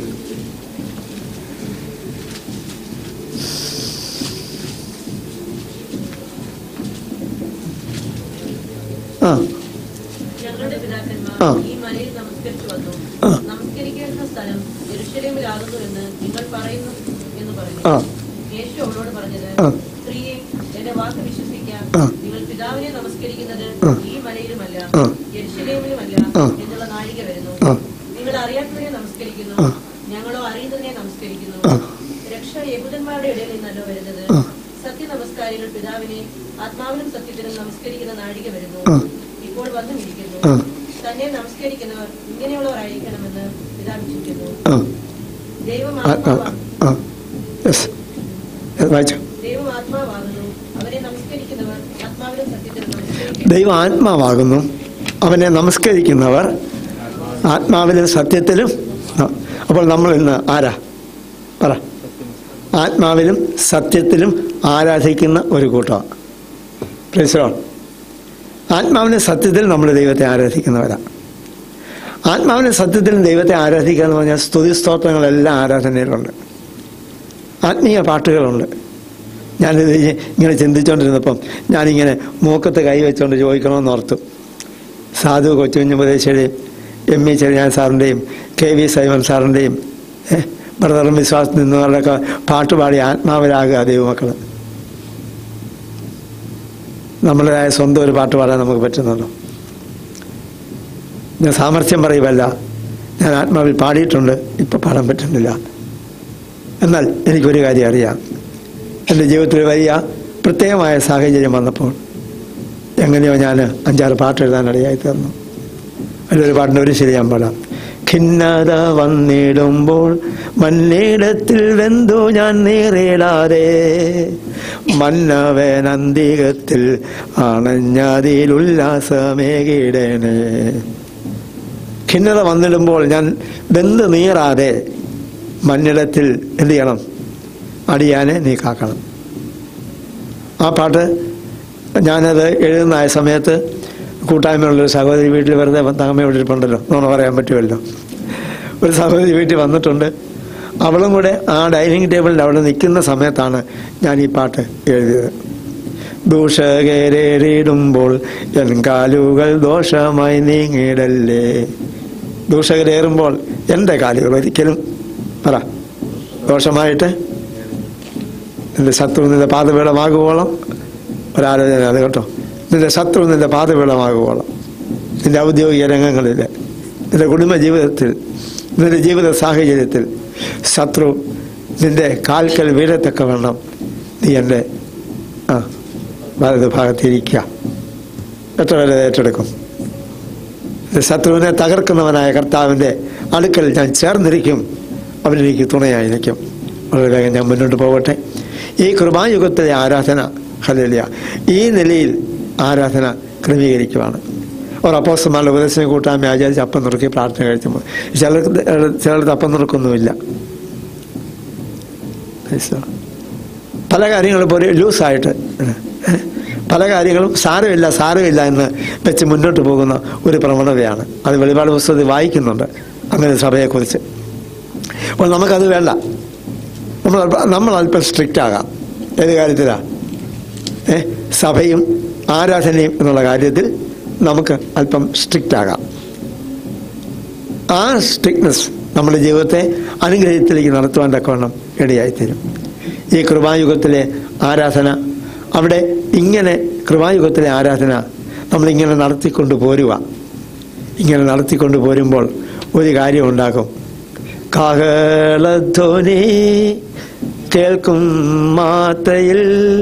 ആ ഞങ്ങളുടെ പിതാക്കന്മാർ ആ. ഈ മലയിൽ നമസ്കരിച്ചു വന്നു ആ. നമസ്കരിക്കേണ്ട സ്ഥലം യെരൂശലേമിലാകുന്നു എന്ന് നിങ്ങൾ പറയുന്നു എന്ന് പറഞ്ഞു ആ. യേശു അവളോട് പറഞ്ഞത് ആ. സ്ത്രീയെ എന്റെ വാക്ക് വിശ്വസിക്കാം ആ. നിങ്ങൾ പിതാവിനെ നമസ്കരിക്കുന്നത് ആ. ഈ മലയിലുമല്ല ആ. യെരൂശലേമിലുമല്ല ആ. എന്നുള്ള നാഴിക വരുന്നു ആ. നിങ്ങൾ അറിയാത്തതിനെ നമസ്കരിക്കുന്നു ആ. ഞങ്ങളോ അറിയുന്നതിനെ നമസ്കരിക്കുന്നു ആ. രക്ഷ യഹൂദന്മാരുടെ ഇടയിൽ നിന്നല്ലോ വരുന്നത് ആ. സത്യ നമസ്കാരികൾ പിതാവിനെ ആത്മാവിനും സത്യത്തിനും നമസ്കരിക്കുന്ന നാഴിക വരുന്നു ആ. ഇപ്പോൾ വന്നുമിരിക്കുന്നു ആ. തന്നെ നമസ്കരിക്കുന്നവർ ഇങ്ങനെയുള്ളവരായിരിക്കണമെന്ന് പിതാവിച്ചിരിക്കുന്നു ആ ദൈവം ആ ആ ആത്മാവാ- ആ യെസ് വായിച്ചു ദൈവം ആത്മാവാകുന്നു അവരെ നമസ്കരിക്കുന്നവർ ആത്മാവിനും സത്യത്തിനും നമസ്കരിക്കുന്നു ദൈവം ആത്മാവാകുന്നു അവനെ നമസ്കരിക്കുന്നവർ ആത്മാവിലും സത്യത്തിലും ആ. അപ്പോൾ നമ്മൾ ഇന്ന് ആരാ പറ ആത്മാവിലും സത്യത്തിലും ആരാധിക്കുന്ന ഒരു കൂട്ടമാണ് പ്രീസോ ആത്മാവിനും സത്യത്തിൽ നമ്മൾ ദൈവത്തെ ആരാധിക്കുന്നവരാണ് ആത്മാവിനും സത്യത്തിലും ദൈവത്തെ ആരാധിക്കുക എന്ന് പറഞ്ഞാൽ സ്തുതി സ്തോത്രങ്ങളെല്ലാം ആരാധനയിലുണ്ട് ആത്മീയ പാട്ടുകളുണ്ട് ഞാനിത് ഇങ്ങനെ ചിന്തിച്ചുകൊണ്ടിരുന്നപ്പം ഞാനിങ്ങനെ മൂക്കത്ത് കൈവച്ചുകൊണ്ട് ചോദിക്കണമെന്ന് ഓർത്തു സാധു കൊച്ചുകുഞ്ഞുപദേശയുടെയും എം ഇ ചെറിയാൻ സാറിൻ്റെയും കെ വി സൈമൻ സാറിൻ്റെയും ഏ, ബ്രദറും വിശ്വാസത്തിൽ നിന്നവരുടെയൊക്കെ പാട്ടുപാടി ആത്മാവിലാകുക ദൈവമക്കൾ നമ്മുടേതായ സ്വന്തം ഒരു പാട്ട് പാടാൻ നമുക്ക് പറ്റുന്നുണ്ടോ ഞാൻ സാമർഥ്യം പറയുമല്ല ഞാൻ ആത്മാവിൽ പാടിയിട്ടുണ്ട് ഇപ്പം പാടാൻ പറ്റുന്നില്ല എന്നാൽ എനിക്കൊരു കാര്യം അറിയാം എൻ്റെ ജീവിതത്തിൽ വലിയ പ്രത്യേകമായ സാഹചര്യം വന്നപ്പോൾ എങ്ങനെയോ ഞാൻ അഞ്ചാറ് പാട്ട് എഴുതാൻ ഇടയായി തീർന്നു അതിലൊരു പാട്ടിന് ഒരു ശരി ഞാൻ പാടാം ഖിന്നത വന്നിടുമ്പോൾ മണ്ണിടത്തിൽ വെന്തു ഞാൻ നീറിടാതെ മന്നവനന്തികത്തിൽ അണഞ്ഞതിലുല്ലാസമേകിടണേ ഖിന്നത വന്നിടുമ്പോൾ ഞാൻ വെന്ത് നീറാതെ മണ്ണിടത്തിൽ എന്ത് ചെയ്യണം അടിയാനെ നീ കാക്കണം ആ പാട്ട് ഞാനത് എഴുതുന്ന ആ സമയത്ത് കൂട്ടായ്മയുള്ളൊരു സഹോദരി വീട്ടിൽ വെറുതെ തങ്ങമ്മ ഇവിടെ ഇരിപ്പുണ്ടല്ലോ നോണ പറയാൻ പറ്റുമല്ലോ ഒരു സഹോദരി വീട്ടിൽ വന്നിട്ടുണ്ട് അവളും കൂടെ ആ ഡൈനിങ് ടേബിളിൽ അവിടെ നിൽക്കുന്ന സമയത്താണ് ഞാൻ ഈ പാട്ട് എഴുതിയത് ദൂഷകരേറിടുമ്പോൾ എൻ കാലുകൾ ദോഷമായി നീങ്ങിടല്ലേ ദൂഷകരേറുമ്പോൾ എൻ്റെ കാലുകൾ ഒരിക്കലും പറ ദോഷമായിട്ട് നിന്റെ ശത്രു നിന്റെ പാതവീളമാകുവോളം ഒരാലോചന അത് കേട്ടോ നിന്റെ ശത്രു നിന്റെ പാതവീളമാകുവോളം നിന്റെ ഔദ്യോഗിക രംഗങ്ങളിൽ നിന്റെ കുടുംബ ജീവിതത്തിൽ നിന്റെ ജീവിത സാഹചര്യത്തിൽ ശത്രു നിന്റെ കാൽക്കൽ വീഴത്തക്കവണ്ണം നീ എൻ്റെ ആ വലത് ഭാഗത്തിരിക്കുക എത്ര പേര് ഏറ്റെടുക്കും ശത്രുവിനെ തകർക്കുന്നവനായ കർത്താവിൻ്റെ അടുക്കൽ ഞാൻ ചേർന്നിരിക്കും അവനെനിക്ക് തുണയായിരിക്കും വളരെ വേഗം ഞാൻ മുന്നോട്ട് പോകട്ടെ ഈ കൃപായുഗത്തിലെ ആരാധന ഹലിയ ഈ നിലയിൽ ആരാധന ക്രമീകരിക്കുവാണ് അവർ അപ്പോസ്റ്റന്മാരുടെ ഉപദേശം കൂട്ടായ്മ ആചാരിച്ച് അപ്പം നുറുക്കി പ്രാർത്ഥന കഴിച്ചുമ്പോൾ ചിലർക്ക് ചിലർക്ക് അപ്പം നുറുക്കൊന്നുമില്ല പല കാര്യങ്ങളും ഇപ്പോൾ ഒരു ലൂസായിട്ട് പല കാര്യങ്ങളും സാരമില്ല സാരമില്ല എന്ന് വെച്ച് മുന്നോട്ട് പോകുന്ന ഒരു പ്രവണതയാണ് അത് വെളിപാട് പുസ്തകത്തിൽ വായിക്കുന്നുണ്ട് അങ്ങനെ സഭയെക്കുറിച്ച് അപ്പോൾ നമുക്കത് വേണ്ട നമ്മൾ അല്പ- നമ്മൾ അല്പം സ്ട്രിക്റ്റ് ആകാം ഏത് കാര്യത്തിലാ ഏ സഭയും ആരാധനയും എന്നുള്ള കാര്യത്തിൽ നമുക്ക് അല്പം സ്ട്രിക്റ്റ് ആകാം ആ സ്ട്രിക്ട്നെസ് നമ്മുടെ ജീവിതത്തെ അനുഗ്രഹത്തിലേക്ക് നടത്തുവാൻ തക്കവണ്ണം ഇടയായിത്തീരും ഈ കൃപായുഗത്തിലെ ആരാധന അവിടെ ഇങ്ങനെ കൃപായുഗത്തിലെ ആരാധന നമ്മളിങ്ങനെ നടത്തിക്കൊണ്ട് പോരുക ഇങ്ങനെ നടത്തിക്കൊണ്ട് പോരുമ്പോൾ ഒരു കാര്യം ഉണ്ടാകും കാഹളധ്വനി കേൾക്കും മാത്രയിൽ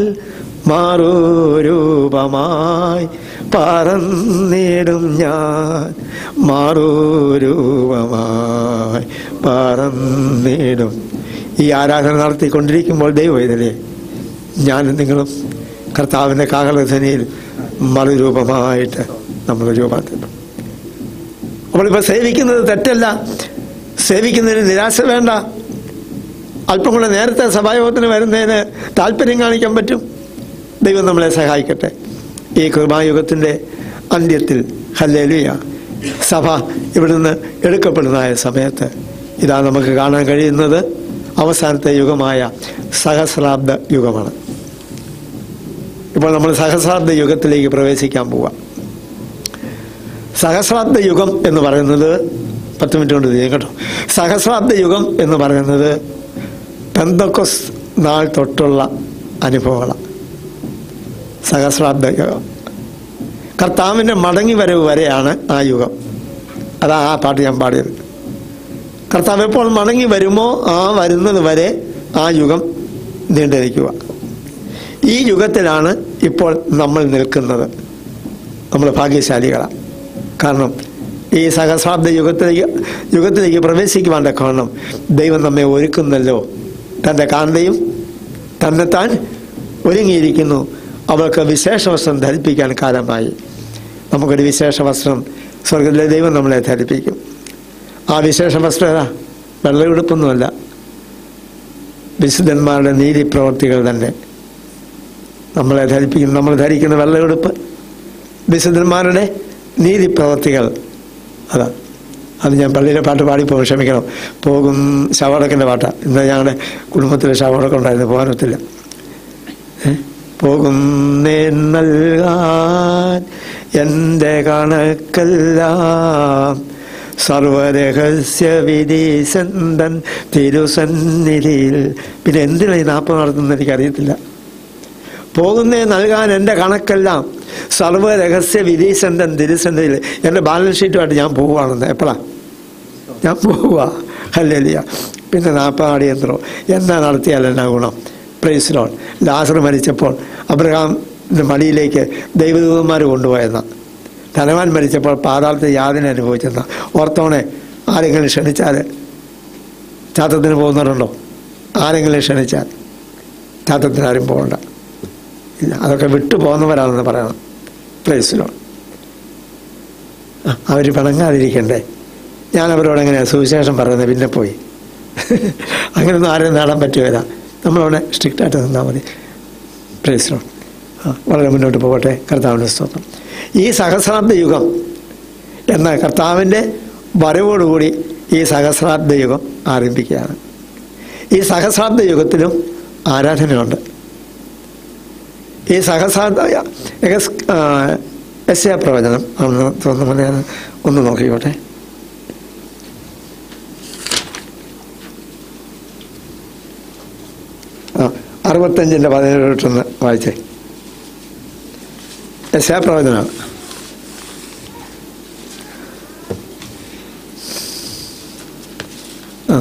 മാറൂരൂപമായി പറന്നിടും ഞാൻ മാറൂരൂപമായി പറന്നിടും ഈ ആരാധന നടത്തിക്കൊണ്ടിരിക്കുമ്പോൾ ദൈവവേദനയെ ഞാനും നിങ്ങളും കർത്താവിൻ്റെ കാഹളധ്വനിയിൽ മറുരൂപമായിട്ട് നമ്മൾ രൂപാന്തരം നമ്മളിപ്പോൾ സേവിക്കുന്നത് തെറ്റല്ല സേവിക്കുന്നതിന് നിരാശ വേണ്ട അല്പം കൂടെ നേരത്തെ സഭായോഗത്തിന് വരുന്നതിന് താല്പര്യം കാണിക്കാൻ പറ്റും ദൈവം നമ്മളെ സഹായിക്കട്ടെ ഈ കൃപായുഗത്തിൻ്റെ അന്ത്യത്തിൽ ഹല്ലേലുയ സഭ ഇവിടുന്ന് എടുക്കപ്പെടുന്നതായ സമയത്ത് ഇതാ നമുക്ക് കാണാൻ കഴിയുന്നത് അവസാനത്തെ യുഗമായ സഹസ്രാബ്ദ യുഗമാണ് ഇപ്പോൾ നമ്മൾ സഹസ്രാബ്ദ യുഗത്തിലേക്ക് പ്രവേശിക്കാൻ പോവാം സഹസ്രാബ്ദ യുഗം എന്ന് പറയുന്നത് പത്ത് മിനിറ്റ് കൊണ്ട് ചെയ്യും കേട്ടോ സഹസ്രാബ്ദ യുഗം എന്ന് പറയുന്നത് പെന്തക്കൊസ് നാൾ തൊട്ടുള്ള അനുഭവങ്ങളാണ് സഹസ്രാബ്ദ യുഗം കർത്താവിൻ്റെ മടങ്ങി വരവ് വരെയാണ് ആ യുഗം അതാ ആ പാട്ട് ഞാൻ പാടിയത് കർത്താവ് എപ്പോൾ മടങ്ങി വരുമോ ആ വരുന്നത് വരെ ആ യുഗം നീണ്ടിരിക്കുക ഈ യുഗത്തിലാണ് ഇപ്പോൾ നമ്മൾ നിൽക്കുന്നത് നമ്മൾ ഭാഗ്യശാലികളാണ് കാരണം ഈ സഹസ്രാബ്ദ യുഗത്തിലേക്ക് യുഗത്തിലേക്ക് പ്രവേശിക്കുവാൻ കാരണം ദൈവം നമ്മെ ഒരുക്കുന്നല്ലോ തൻ്റെ കാന്തയും തന്നെത്താൻ ഒരുങ്ങിയിരിക്കുന്നു അവൾക്ക് വിശേഷ വസ്ത്രം ധരിപ്പിക്കാൻ കാലമായി നമുക്കൊരു വിശേഷ വസ്ത്രം സ്വർഗത്തിലെ ദൈവം നമ്മളെ ധരിപ്പിക്കും ആ വിശേഷ വസ്ത്രം ഏതാ വെള്ളയുടുപ്പൊന്നുമല്ല വിശുദ്ധന്മാരുടെ നീതി പ്രവർത്തികൾ തന്നെ നമ്മളെ ധരിപ്പിക്കും നമ്മൾ ധരിക്കുന്ന വെള്ളയുടുപ്പ് വിശുദ്ധന്മാരുടെ നീതി പ്രവർത്തികൾ അതാ അത് ഞാൻ പള്ളിയിലെ പാട്ട് പാടിപ്പോകും ക്ഷമിക്കണം പോകും ശവടക്കിൻ്റെ പാട്ടാണ് ഇന്ന് ഞങ്ങളുടെ കുടുംബത്തിലെ ശവടക്കം ഉണ്ടായിരുന്നു പോകാനൊത്തില്ല പോകും നൽകാൻ എൻ്റെ കണക്കെല്ലാം സർവരഹസ്യ വിധീസന്തൻ തിരുസന്നിധിയിൽ പിന്നെ എന്തിനാ ഈ നാൽപ്പത് നടത്തുന്നത് എനിക്കറിയത്തില്ല പോകുന്നേ നൽകാൻ എൻ്റെ കണക്കെല്ലാം സർവ്വരഹസ്യ വിധീസന്തൻ തിരുസന്നിധിയിൽ എൻ്റെ ബാലൻസ് ഷീറ്റുമായിട്ട് ഞാൻ പോവുകയാണെന്ന് എപ്പോഴാ ഞാൻ പോവുക അല്ലേലിയ പിന്നെ നാൽപ്പതാടി യന്ത്രോ എന്നാ നടത്തിയാൽ എന്നാ ഗുണം പ്രൈസ്ലോൺ ലാസർ മരിച്ചപ്പോൾ അബ്രഹാമിൻ്റെ മടിയിലേക്ക് ദൈവദൂതന്മാർ കൊണ്ടുപോയെന്ന ധനവാൻ മരിച്ചപ്പോൾ പാതാളത്തെ യാതന അനുഭവിച്ചെന്ന ഓർത്തോണെ ആരെങ്കിലും ക്ഷണിച്ചാൽ ചാത്തത്തിന് പോകുന്നവരുണ്ടോ ആരെങ്കിലും ക്ഷണിച്ചാൽ ചാത്തത്തിന് ആരും പോകണ്ട ഇല്ല അതൊക്കെ വിട്ടു പോകുന്നവരാണെന്ന് പറയണം പ്ലേസിലോൺ അവർ പിണങ്ങാതിരിക്കണ്ടേ ഞാൻ അവരോട് എങ്ങനെയാണ് സുവിശേഷം പറയുന്നത് പിന്നെ പോയി അങ്ങനെയൊന്നും ആരും നേടാൻ പറ്റുകയില്ല നമ്മളവിടെ സ്ട്രിക്റ്റ് ആയിട്ട് നിന്നാൽ മതി പ്രേസിലോൺ ആ വളരെ മുന്നോട്ട് പോകട്ടെ കർത്താവിൻ്റെ സ്തോത്രം ഈ സഹസ്രാബ്ദ യുഗം എന്ന കർത്താവിൻ്റെ വരവോടുകൂടി ഈ സഹസ്രാബ്ദ യുഗം ആരംഭിക്കുകയാണ് ഈ സഹസ്രാബ്ദ യുഗത്തിലും ആരാധനയുണ്ട് ഈ സഹസ്രാബ്ദ എസ് എ പ്രവചനം ആണെന്ന് തോന്നുന്നു ഞാൻ ഒന്ന് നോക്കിക്കോട്ടെ ആ അറുപത്തഞ്ചിൻ്റെ പതിനേഴ് തൊട്ടൊന്ന് വായിച്ചേ എസ് എ പ്രവചനമാണ് ആ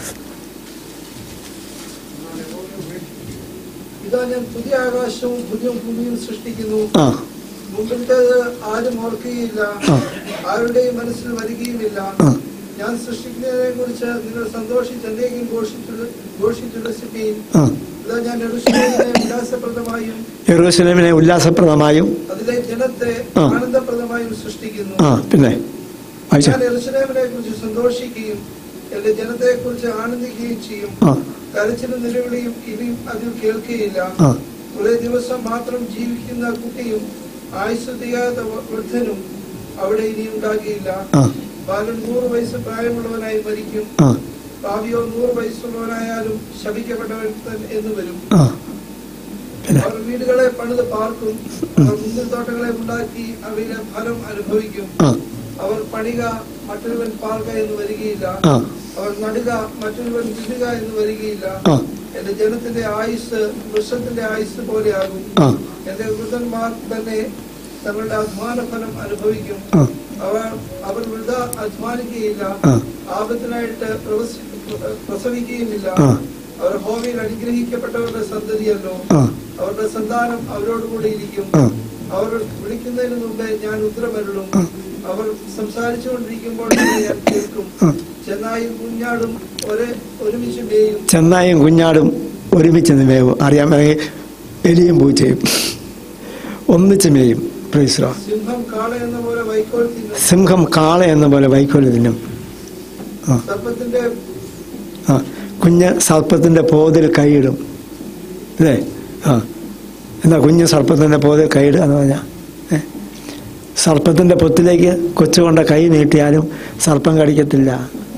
ഇതാ ഞാൻ പുതിയ ആകാശവും പുതിയ ഭൂമിയും സൃഷ്ടിക്കുന്നു ആ മുമ്പിലത്തേത് ആരും ഓർക്കുകയില്ല ആ. ആരുടെയും മനസ്സിൽ വരികയുമില്ല ആ. ഞാൻ സൃഷ്ടിക്കുന്നതിനെ കുറിച്ച് നിങ്ങൾ സന്തോഷിച്ച് എന്തെങ്കിലും ഘോഷിച്ചു ഘോഷിച്ചുല്ലസിപ്പീൻ ആ ഇതാ ഞാൻ യെരൂശലേമിനെ ഉല്ലാസപ്രദമായും യെറൂശലേമിനെ ഉല്ലാസപ്രദമായും അതിലെ ജനത്തെ ആ. ആനന്ദപ്രദമായും സൃഷ്ടിക്കുന്നു ആ പിന്നെ വായിച്ച ഞാൻ യെരൂശലേമിനെ കുറിച്ച് സന്തോഷിക്കുകയും എന്റെ ജനത്തെ കുറിച്ച് ആനന്ദിക്കുകയും ചെയ്യും ആ കരച്ചിലും നിലവിളിയും ഇനിയും അതിൽ കേൾക്കുകയില്ല ആ കുറെ ദിവസം മാത്രം ജീവിക്കുന്ന കുട്ടിയും ആയുസ് തികയാത്ത വൃദ്ധനും അവിടെ ഇനി ഉണ്ടാകിയില്ല ആ ബാലൻ നൂറ് വയസ്സ് പ്രായമുള്ളവനായി മരിക്കും ആ ഭാവിയോ നൂറ് വയസ്സുള്ളവനായാലും ശപിക്കപ്പെട്ടവൻ തന്നെ എന്ന് വരും ആ പിന്നെ അവർ വീടുകളെ പണിത് പാർക്കും അവർ മുന്തിരിത്തോട്ടങ്ങളെ ഉണ്ടാക്കി അവയിലെ ഫലം അനുഭവിക്കും ആ അവർ പണിക മറ്റൊരുവൻ പാർക്ക എന്ന് വരികയില്ല ആ അവർ നടുക മറ്റൊരുവൻ വിടുക എന്ന് വരികയില്ല ആ എന്റെ ജനത്തിന്റെ ആയുസ് വൃക്ഷത്തിന്റെ ആയുസ് പോലെയാകും ആ എന്റെ വൃദ്ധന്മാർ തന്നെ തങ്ങളുടെ അധ്വാന ഫലം അനുഭവിക്കും ആ അവർ അവർ വൃദ്ധ അധ്വാനിക്കുകയില്ല ആ ആപത്തിനായിട്ട് പ്രവസി- പ്രസവിക്കുകയുമില്ല ആ അവർ ഹോമിയിൽ അനുഗ്രഹിക്കപ്പെട്ടവരുടെ സന്തതിയല്ലോ ആ അവരുടെ സന്താനം അവരോടുകൂടി ഇരിക്കും ആ അവർ വിളിക്കുന്നതിന് മുമ്പേ ഞാൻ ഉത്തരമരുളും ആ. അവർ സംസാരിച്ചുകൊണ്ടിരിക്കുമ്പോൾ തന്നെ ഞാൻ കേൾക്കും ആ ചെന്നായും കുഞ്ഞാടും ഒരേ ഒരുമിച്ച് മേയും ചെന്നായും കുഞ്ഞാടും ഒരുമിച്ച് മേവും അറിയാൻ വേണമെങ്കിൽ എലിയും പൂച്ചയും ഒന്നിച്ച് മേയും പ്രീശ്രോ സിംഹം കാള എന്ന പോലെ വൈക്കോൽ തിന്നും സിംഹം കാള എന്ന പോലെ വൈക്കോല് തിന്നും ആ സർപ്പത്തിന്റെ ആ കുഞ്ഞ് സർപ്പത്തിൻ്റെ പോതിൽ കൈയിടും അല്ലേ ആ എന്താ കുഞ്ഞ് സർപ്പത്തിൻ്റെ പോതിൽ കൈയിടുക എന്ന് പറഞ്ഞാൽ ഏ സർപ്പത്തിൻ്റെ പൊത്തിലേക്ക് കൊച്ചുകൊണ്ട കൈ നീട്ടിയാലും സർപ്പം കടിക്കത്തില്ല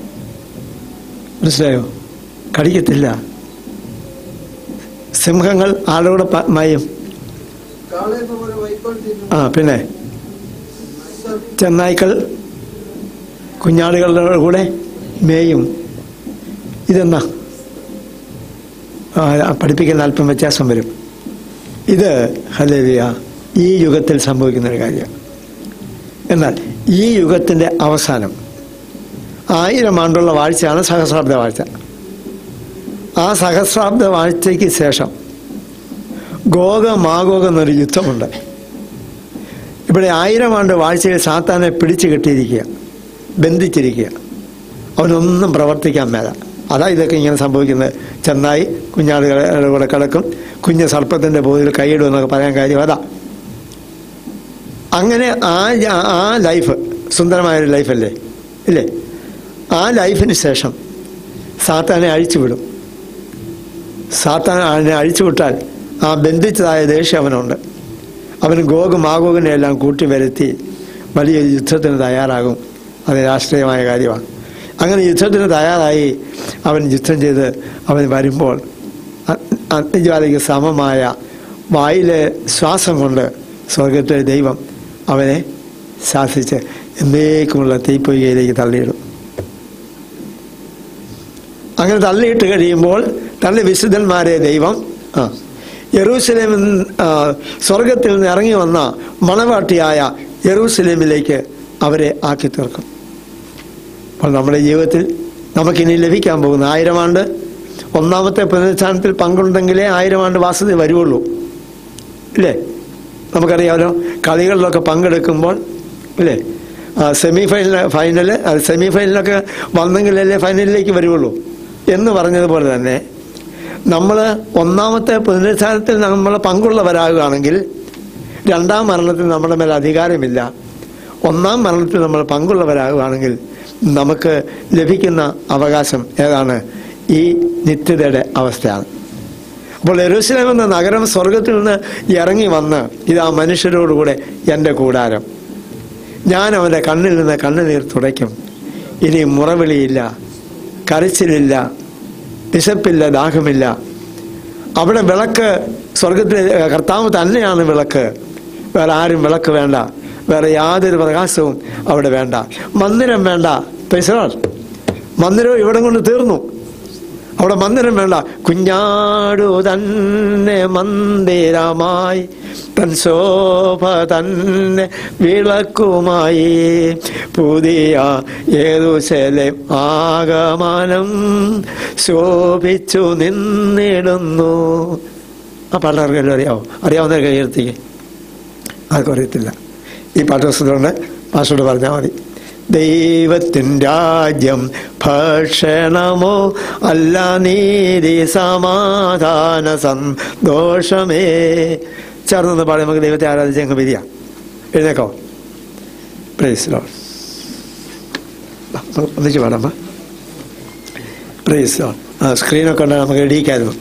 മനസ്സിലായോ കടിക്കത്തില്ല സിംഹങ്ങൾ ആളുകൂടെ പ- മയും കാള എന്ന പോലെ വൈക്കോൽ തിന്നും ആ പിന്നെ സർ- ചെന്നായ്ക്കൾ കുഞ്ഞാടുകളുടെ കൂടെ മേയും ഇതെന്നാ ആ, പഠിപ്പിക്കുന്ന അല്പം വ്യത്യാസം വരും ഇത് ഹലേവിയ ഈ യുഗത്തിൽ സംഭവിക്കുന്ന ഒരു കാര്യമാണ് എന്നാൽ ഈ യുഗത്തിൻ്റെ അവസാനം ആയിരം ആണ്ടുള്ള വാഴ്ചയാണ് സഹസ്രാബ്ദ വാഴ്ച ആ സഹസ്രാബ്ദ വാഴ്ചയ്ക്ക് ശേഷം ഗോഗ മാഗോഗ എന്നൊരു യുദ്ധമുണ്ട് ഇവിടെ ആയിരം ആണ്ട് വാഴ്ചയിൽ സാത്താനെ പിടിച്ചു കെട്ടിയിരിക്കുക ബന്ധിച്ചിരിക്കുക അവനൊന്നും പ്രവർത്തിക്കാൻ മേല അതാ ഇതൊക്കെ ഇങ്ങനെ സംഭവിക്കുന്നത് ചെന്നായി കുഞ്ഞാടുകളുടെ കൂടെ കിടക്കും കുഞ്ഞ് സർപ്പത്തിൻ്റെ ബോധിൽ കൈയിടും എന്നൊക്കെ പറയാൻ കാര്യം അതാ അങ്ങനെ ആ ജ- ആ ലൈഫ് സുന്ദരമായൊരു ലൈഫല്ലേ ഇല്ലേ ആ ലൈഫിന് ശേഷം സാത്താനെ അഴിച്ചുവിടും സാത്താൻ അതിനെ അഴിച്ചുവിട്ടാൽ ആ ബന്ധിച്ചതായ ദേഷ്യം അവനുണ്ട് അവന് ഗോഗ് മാഗോഗിനെ എല്ലാം കൂട്ടി വരുത്തി വലിയൊരു യുദ്ധത്തിന് തയ്യാറാകും അത് രാഷ്ട്രീയമായ കാര്യമാണ് അങ്ങനെ യുദ്ധത്തിന് തയ്യാറായി അവൻ യുദ്ധം ചെയ്ത് അവൻ വരുമ്പോൾ അ- അഗ്നിജ്വാലയ്ക്ക് സമമായ വായിലെ ശ്വാസം കൊണ്ട് സ്വർഗത്തിലെ ദൈവം അവനെ ശാസിച്ച് എന്നേക്കുമുള്ള തീപ്പൊയ്കയിലേക്ക് തള്ളിയിടും അങ്ങനെ തള്ളിയിട്ട് കഴിയുമ്പോൾ തള്ളി വിശുദ്ധന്മാരെ ദൈവം ആ യെറൂസലേമിൽ ആ, സ്വർഗത്തിൽ നിന്ന് ഇറങ്ങി വന്ന മണവാട്ടിയായ യെറൂസലേമിലേക്ക് അവരെ ആക്കി തീർക്കും അപ്പോൾ നമ്മുടെ ജീവിതത്തിൽ നമുക്കിനി ലഭിക്കാൻ പോകുന്ന ആയിരം ആണ്ട് ഒന്നാമത്തെ പുനരുത്ഥാനത്തിൽ പങ്കുണ്ടെങ്കിലേ ആയിരം ആണ്ട് വാസത വരുള്ളൂ ഇല്ലേ നമുക്കറിയാമല്ലോ കളികളിലൊക്കെ പങ്കെടുക്കുമ്പോൾ ഇല്ലേ സെമി ഫൈനൽ ഫൈനൽ സെമി ഫൈനലൊക്കെ വന്നെങ്കിലല്ലേ ഫൈനലിലേക്ക് വരുള്ളൂ എന്ന് പറഞ്ഞതുപോലെ തന്നെ നമ്മൾ ഒന്നാമത്തെ പുനരുത്ഥാനത്തിൽ നമ്മൾ പങ്കുള്ളവരാകുകയാണെങ്കിൽ രണ്ടാം മരണത്തിൽ നമ്മുടെ മേൽ അധികാരമില്ല ഒന്നാം മരണത്തിൽ നമ്മൾ പങ്കുള്ളവരാകുകയാണെങ്കിൽ നമുക്ക് ലഭിക്കുന്ന അവകാശം ഏതാണ് ഈ നിത്യതയുടെ അവസ്ഥയാണ് അപ്പോൾ എരുസലേം എന്ന നഗരം സ്വർഗത്തിൽ നിന്ന് ഇറങ്ങി വന്ന് ഇതാ മനുഷ്യരോടുകൂടെ എൻ്റെ കൂടാരം ഞാൻ അവൻ്റെ കണ്ണിൽ നിന്ന് കണ്ണുനീർ തുടയ്ക്കും ഇനി മുറവിളിയില്ല കരച്ചിലില്ല വിശപ്പില്ല ദാഹമില്ല അവിടെ വിളക്ക് സ്വർഗത്തിലെ ഏഹ്, കർത്താവ് തന്നെയാണ് വിളക്ക് വേറെ ആരും വിളക്ക് വേണ്ട വേറെ യാതൊരു പ്രകാശവും അവിടെ വേണ്ട മന്ദിരം വേണ്ട പൈസകൾ മന്ദിരം ഇവിടെ കൊണ്ട് തീർന്നു അവിടെ മന്ദിരം വേണ്ട കുഞ്ഞാടു തന്നെ മന്ദിരമായി തൻ ശോഭ തന്നെ വിളക്കുമായി പുതിയ ഏതുശലം ആഗമനം ശോഭിച്ചു നിന്നിടുന്നു ആ പാട്ടാർക്കെല്ലാം അറിയാവോ അറിയാവുന്ന കയ്യെടുത്തിക്ക് ആർക്കും അറിയത്തില്ല ഈ പാഠപുസ്തകമുണ്ട് പാസ്റ്റോട് പറഞ്ഞാൽ മതി ദൈവത്തിൻ രാജ്യം ഭക്ഷണമോ അല്ല നീതി സമാധാന സന്തോഷമേ ചേർന്ന് പാടി നമുക്ക് ദൈവത്തെ ആരാധിച്ച് അങ്ങ് പിരിയാം എഴുന്നേക്കോ പ്രൈസ് ലോഡ് ഒന്നിച്ച് പാടാം പ്രൈസ് ലോഡ് ആ സ്ക്രീനൊക്കെ ഉണ്ടെങ്കിൽ നമുക്ക് ഇടിയിക്കായിരുന്നു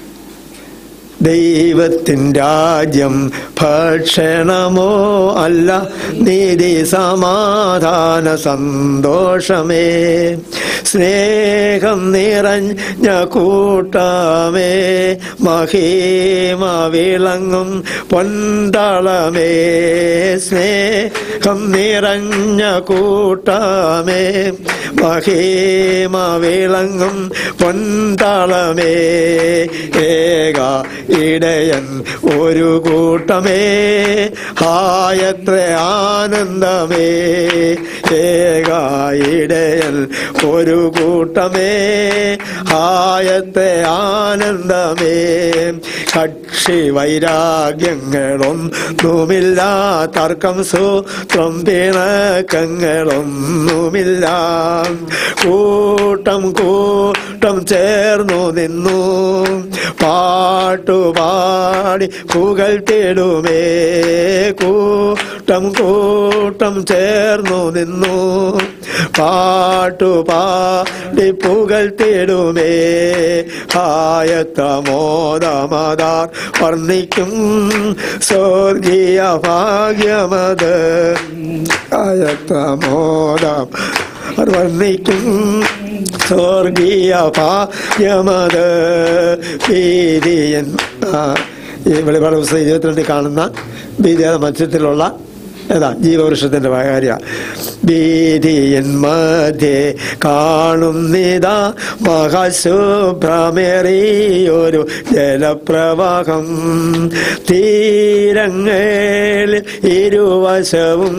ദൈവത്തിൻ രാജ്യം ഭക്ഷണമോ അല്ല നീതി സമാധാന സന്തോഷമേ സ്നേഹം നിറഞ്ഞ കൂട്ടമേ മഹീമ വിളങ്ങും പൊന്തളമേ സ്നേഹം നിറഞ്ഞ കൂട്ടമേ മഹീമ വിളങ്ങും പൊന്തളമേ ഏക ഇടയൻ ഒരു കൂട്ടമേ ഹായത്ര ആനന്ദമേ ഏക ഇടയൻ ഒരു കൂട്ടമേ ഹായത്തെ ആനന്ദമേ കക്ഷി വൈരാഗ്യങ്ങളൊന്നുമില്ല തർക്കം സൂത്രം പിണക്കങ്ങളൊന്നുമില്ല കൂട്ടം കൂട്ടം ചേർന്നു നിന്നു പാട്ടുപാടി പുകഴ്ത്തിടുമേ കൂട്ടം കൂട്ടം ചേർന്നു നിന്നു പാട്ടുപാടി പുകഴ്ത്തിടുമേ ആയത്തമോദമതാർ വർണ്ണിക്കും സ്വർഗീയ ഭാഗ്യമത് ആയത്തമോദം വർണ്ണിക്കും സ്വർഗീയ ഭാഗ്യമത് ഭീതിയൻ ആ, ഈ വെളിപാട് പുസ്തകം ഇരുപത്തിരണ്ടിൽ കാണുന്ന ഭീതിയുടെ മധ്യത്തിലുള്ള ഏതാ ജീവവൃക്ഷത്തിന്റെ കാര്യ ഭീതിയൻ മധ്യേ കാണുന്നിതാ മഹാശുഭ്രമേറിയൊരു ജലപ്രവാഹം തീരങ്ങളിൽ ഇരുവശവും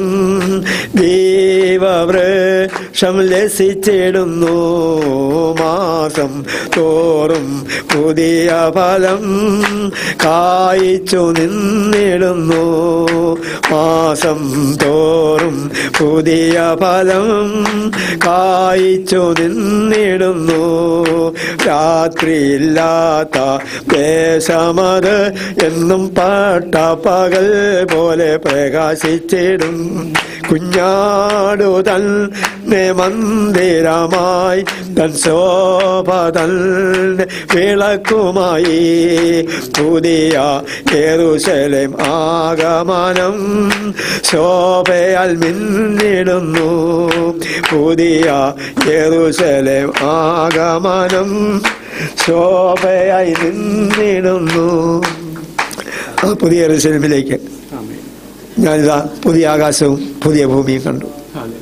ദീവവൃക്ഷം ലസിച്ചിടുന്നു മാസം തോറും പുതിയ ഫലം കായ്ച്ചു നിന്നിടുന്നു മാസം തോറും പുതിയ ഫലം കായ്ച്ചു നിന്നിടുന്നു രാത്രിയില്ലാത്ത ദേശമത് എന്നും പാട്ട പകൽ പോലെ പ്രകാശിച്ചിടും കുഞ്ഞാടു തന്നെ മന്ദിരമായി തൻ ശോഭ തന്നെ വിളക്കുമായി പുതിയ യെരൂശലേം ആഗമനം ശോഭയാൽ മിന്നിടുന്നു പുതിയ യെരൂശലേം ആഗമനം ശോഭയായി നിന്നിടുന്നു ആ പുതിയ യെരൂശലേമിലേക്ക് ആമേൻ ഞാനിതാ പുതിയ ആകാശവും പുതിയ ഭൂമിയും കണ്ടു അതെ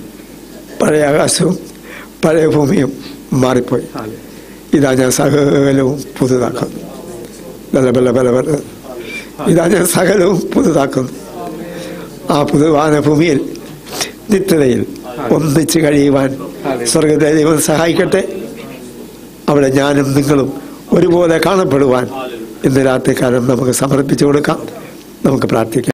പഴയ ആകാശവും പഴയ ഭൂമിയും മാറിപ്പോയി ഇതാ ഞാൻ സകലവും പുതുതാക്കുന്നു ബല ബല ബല ബല ഇതാ ഞാൻ സകലവും പുതുതാക്കുന്നു ആ പുതുവാന ഭൂമിയിൽ നിത്യതയിൽ ഒന്നിച്ച് കഴിയുവാൻ സ്വർഗത്തെ ദൈവം സഹായിക്കട്ടെ അവിടെ ഞാനും നിങ്ങളും ഒരുപോലെ കാണപ്പെടുവാൻ ഇന്ന് രാത്രികാലം നമുക്ക് സമർപ്പിച്ചു കൊടുക്കാം നമുക്ക് പ്രാർത്ഥിക്കാം